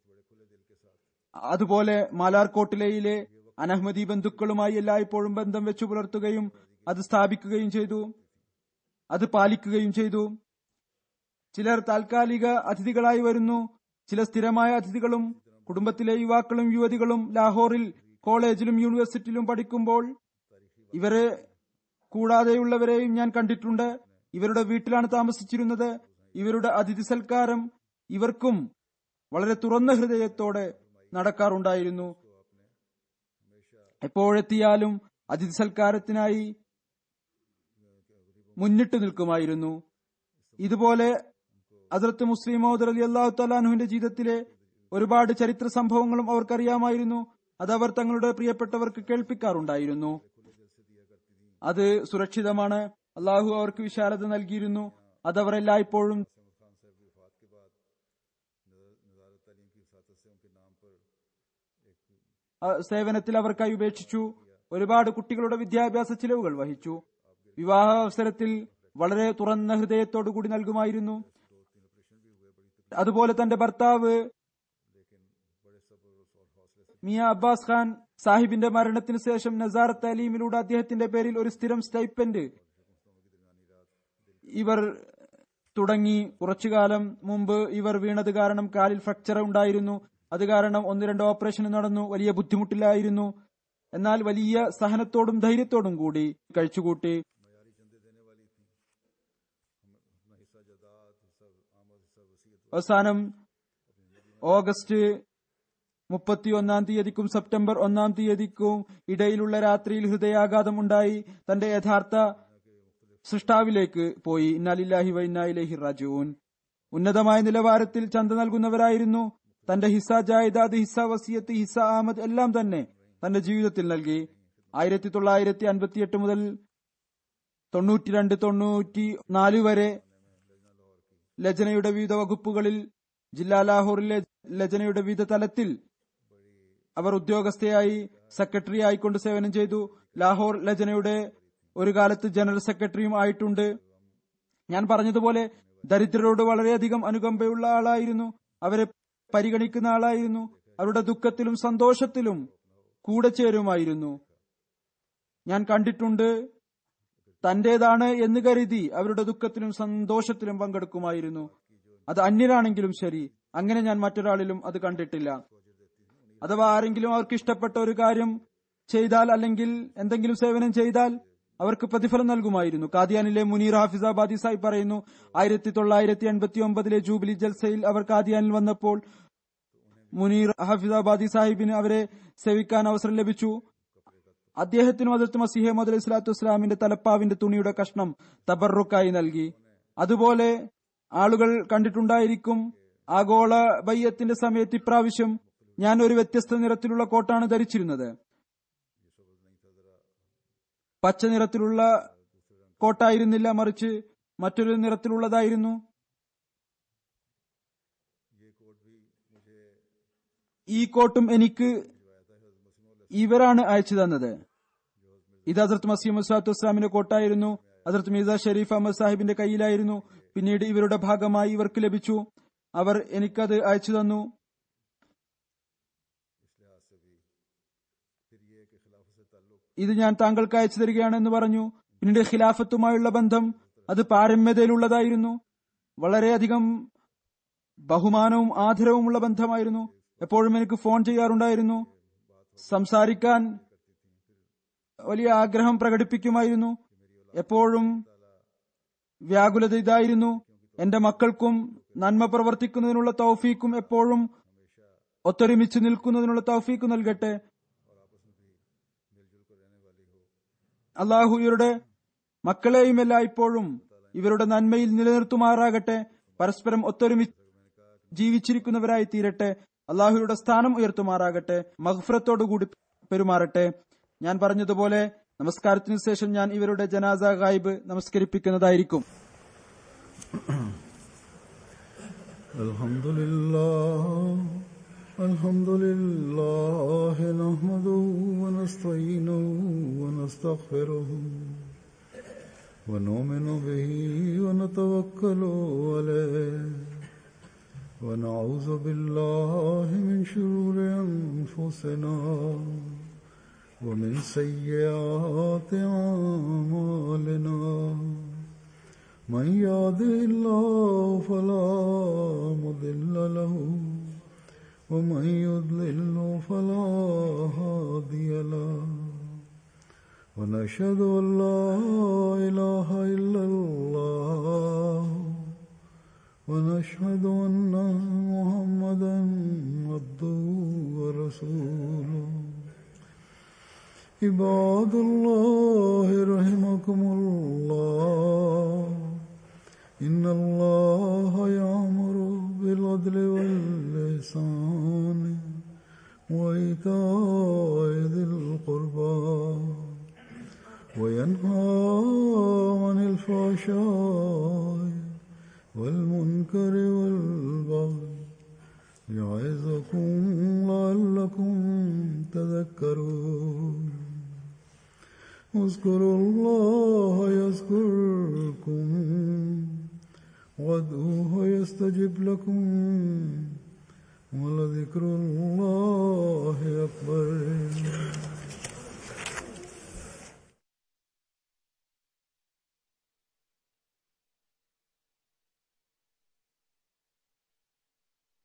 അതുപോലെ മാലാർകോട്ടിലയിലെ അനഹ്മദി ബന്ധുക്കളുമായി എല്ലായ്പ്പോഴും ബന്ധം വെച്ചു പുലർത്തുകയും അത് സ്ഥാപിക്കുകയും ചെയ്തു അത് പാലിക്കുകയും ചെയ്തു ചിലർ താൽക്കാലിക അതിഥികളായി വരുന്നു ചില സ്ഥിരമായ അതിഥികളും കുടുംബത്തിലെ യുവാക്കളും യുവതികളും ലാഹോറിൽ കോളേജിലും യൂണിവേഴ്സിറ്റിയിലും പഠിക്കുമ്പോൾ ഇവരെ കൂടാതെയുള്ളവരെയും ഞാൻ കണ്ടിട്ടുണ്ട് ഇവരുടെ വീട്ടിലാണ് താമസിച്ചിരുന്നത് ഇവരുടെ അതിഥി സൽക്കാരം ഇവർക്കും വളരെ തുറന്ന ഹൃദയത്തോടെ നടക്കാറുണ്ടായിരുന്നു എപ്പോഴെത്തിയാലും അതിഥി സൽക്കാരത്തിനായി മുന്നിട്ട് നിൽക്കുമായിരുന്നു ഇതുപോലെ അതിർത്ത് മുസ്ലിം അലി അള്ളാഹു തലാഹുവിന്റെ ജീവിതത്തിലെ ഒരുപാട് ചരിത്ര സംഭവങ്ങളും അവർക്കറിയാമായിരുന്നു അത് അവർ തങ്ങളുടെ പ്രിയപ്പെട്ടവർക്ക് കേൾപ്പിക്കാറുണ്ടായിരുന്നു അത് സുരക്ഷിതമാണ് അള്ളാഹു അവർക്ക് വിശാലത നൽകിയിരുന്നു അതവർ എല്ലായ്പ്പോഴും സേവനത്തിൽ അവർക്കായി ഉപേക്ഷിച്ചു ഒരുപാട് കുട്ടികളുടെ വിദ്യാഭ്യാസ ചിലവുകൾ വഹിച്ചു വിവാഹ അവസരത്തിൽ വളരെ തുറന്ന ഹൃദയത്തോടു കൂടി നൽകുമായിരുന്നു അതുപോലെ തന്റെ ഭർത്താവ് മിയ അബ്ബാസ് ഖാൻ സാഹിബിന്റെ മരണത്തിന് ശേഷം നസാർ താലീമിലൂടെ അദ്ദേഹത്തിന്റെ പേരിൽ ഒരു സ്ഥിരം സ്റ്റൈപ്പൻഡ് ഇവർ തുടങ്ങി കുറച്ചുകാലം മുമ്പ് ഇവർ വീണത് കാരണം കാലിൽ ഫ്രാക്ചർ ഉണ്ടായിരുന്നു അത് കാരണം ഒന്ന് രണ്ട് ഓപ്പറേഷൻ നടന്നു വലിയ ബുദ്ധിമുട്ടിലായിരുന്നു എന്നാൽ വലിയ സഹനത്തോടും ധൈര്യത്തോടും കൂടി കഴിച്ചുകൂട്ടി അവസാനം ഓഗസ്റ്റ് മുപ്പത്തി ഒന്നാം തീയതിക്കും സെപ്റ്റംബർ ഒന്നാം തീയതിക്കും ഇടയിലുള്ള രാത്രിയിൽ ഹൃദയാഘാതം ഉണ്ടായി തന്റെ യഥാർത്ഥ സൃഷ്ടാവിലേക്ക് പോയി ഇന്നാലില്ലാഹി വൈന്നായിലേഹി റാജുൻ ഉന്നതമായ നിലവാരത്തിൽ ചന്ത നൽകുന്നവരായിരുന്നു തന്റെ ഹിസ ജായിദാദ് ഹിസ വസിയത്ത് ഹിസ അഹമ്മദ് എല്ലാം തന്നെ തന്റെ ജീവിതത്തിൽ നൽകി ആയിരത്തി തൊള്ളായിരത്തി അൻപത്തിയെട്ട് മുതൽ തൊണ്ണൂറ്റിരണ്ട് തൊണ്ണൂറ്റി നാല് വരെ ലജനയുടെ വിവിധ വകുപ്പുകളിൽ ജില്ലാ ലാഹോറിലെ ലജനയുടെ വിവിധ തലത്തിൽ അവർ ഉദ്യോഗസ്ഥയായി സെക്രട്ടറി ആയിക്കൊണ്ട് സേവനം ചെയ്തു ലാഹോർ ലജനയുടെ ഒരു കാലത്ത് ജനറൽ സെക്രട്ടറിയും ആയിട്ടുണ്ട് ഞാൻ പറഞ്ഞതുപോലെ ദരിദ്രരോട് വളരെയധികം അനുകമ്പയുള്ള ആളായിരുന്നു അവരെ പരിഗണിക്കുന്ന ആളായിരുന്നു അവരുടെ ദുഃഖത്തിലും സന്തോഷത്തിലും കൂടെ ചേരുമായിരുന്നു ഞാൻ കണ്ടിട്ടുണ്ട് തന്റേതാണ് എന്ന് കരുതി അവരുടെ ദുഃഖത്തിലും സന്തോഷത്തിലും പങ്കെടുക്കുമായിരുന്നു അത് അന്യരാണെങ്കിലും ശരി അങ്ങനെ ഞാൻ മറ്റൊരാളിലും അത് കണ്ടിട്ടില്ല അഥവാ ആരെങ്കിലും അവർക്ക് ഇഷ്ടപ്പെട്ട ഒരു കാര്യം ചെയ്താൽ അല്ലെങ്കിൽ എന്തെങ്കിലും സേവനം ചെയ്താൽ അവർക്ക് പ്രതിഫലം നൽകുമായിരുന്നു കാദിയാനിലെ മുനീർ ഹാഫിസാബാദി സാഹിബ് പറയുന്നു ആയിരത്തി തൊള്ളായിരത്തി എൺപത്തി ഒമ്പതിലെ ജൂബിലി ജൽസയിൽ അവർ കാദിയാനിൽ വന്നപ്പോൾ മുനീർ ഹാഫിസാബാദി സാഹിബിന് അവരെ സേവിക്കാൻ അവസരം ലഭിച്ചു അദ്ദേഹത്തിനും അതിർത്ത് മസിഹെ മുതൽ ഇസ്ലാത്തു ഇസ്ലാമിന്റെ തലപ്പാവിന്റെ തുണിയുടെ കഷ്ണം തബറുക്കായി നൽകി അതുപോലെ ആളുകൾ കണ്ടിട്ടുണ്ടായിരിക്കും ആഗോള ബയ്യത്തിന്റെ സമയത്ത് ഇപ്രാവശ്യം ഞാൻ ഒരു വ്യത്യസ്ത നിറത്തിലുള്ള കോട്ടാണ് ധരിച്ചിരുന്നത് പച്ച നിറത്തിലുള്ള കോട്ടായിരുന്നില്ല മറിച്ച് മറ്റൊരു നിറത്തിലുള്ളതായിരുന്നു ഈ കോട്ടും എനിക്ക് ഇവരാണ് അയച്ചു തന്നത് ഇത് ഹസരത്ത് മസീം മുസാത്തു ഇസ്ലാമിന്റെ കോട്ടായിരുന്നു ഹസരത്ത് മീസ ഷെരീഫ് അഹമ്മദ് സാഹിബിന്റെ കയ്യിലായിരുന്നു പിന്നീട് ഇവരുടെ ഭാഗമായി ഇവർക്ക് ലഭിച്ചു അവർ എനിക്കത് അയച്ചു തന്നു ഇത് ഞാൻ താങ്കൾക്ക് അയച്ചു തരികയാണെന്ന് പറഞ്ഞു പിന്നീട് ഖിലാഫത്തുമായുള്ള ബന്ധം അത് പാരമ്യതയിലുള്ളതായിരുന്നു വളരെയധികം ബഹുമാനവും ആദരവുമുള്ള ബന്ധമായിരുന്നു എപ്പോഴും എനിക്ക് ഫോൺ ചെയ്യാറുണ്ടായിരുന്നു സംസാരിക്കാൻ വലിയ ആഗ്രഹം പ്രകടിപ്പിക്കുമായിരുന്നു എപ്പോഴും വ്യാകുലത ഇതായിരുന്നു എന്റെ മക്കൾക്കും നന്മ പ്രവർത്തിക്കുന്നതിനുള്ള തൗഫീക്കും എപ്പോഴും ഒത്തൊരുമിച്ച് നിൽക്കുന്നതിനുള്ള തൗഫീക്ക് നൽകട്ടെ അള്ളാഹു ഇവരുടെ മക്കളെയും എല്ലായ്പ്പോഴും ഇവരുടെ നന്മയിൽ നിലനിർത്തുമാറാകട്ടെ പരസ്പരം ഒത്തൊരുമിച്ച് ജീവിച്ചിരിക്കുന്നവരായി തീരട്ടെ അള്ളാഹുയുടെ സ്ഥാനം ഉയർത്തുമാറാകട്ടെ മഹ്ഫറത്തോടുകൂടി പെരുമാറട്ടെ ഞാൻ പറഞ്ഞതുപോലെ നമസ്കാരത്തിന് ശേഷം ഞാൻ ഇവരുടെ ജനാസ ഗായിബ് നമസ്കരിപ്പിക്കുന്നതായിരിക്കും الحمد لله الحمد لله نحمده ونستعينه ونستغفره ونؤمن به ونتوكل عليه ونعوذ بالله من شرور أنفسنا ومن سيئات أعمالنا من يهده الله فلا مضل له ومن يضلل فلا هادي له ونشهد ان لا اله الا الله ونشهد ان محمدا عبده ورسوله عباد الله رحمكم الله إن الله يأمر بالعدل واللسان وإيتاء ذي القربى وينهى عن الفحشاء والمنكر والبغي يعظكم لعلكم تذكرون اذكروا الله يذكركم وادعوه يستجب لكم ولذكر الله أكبر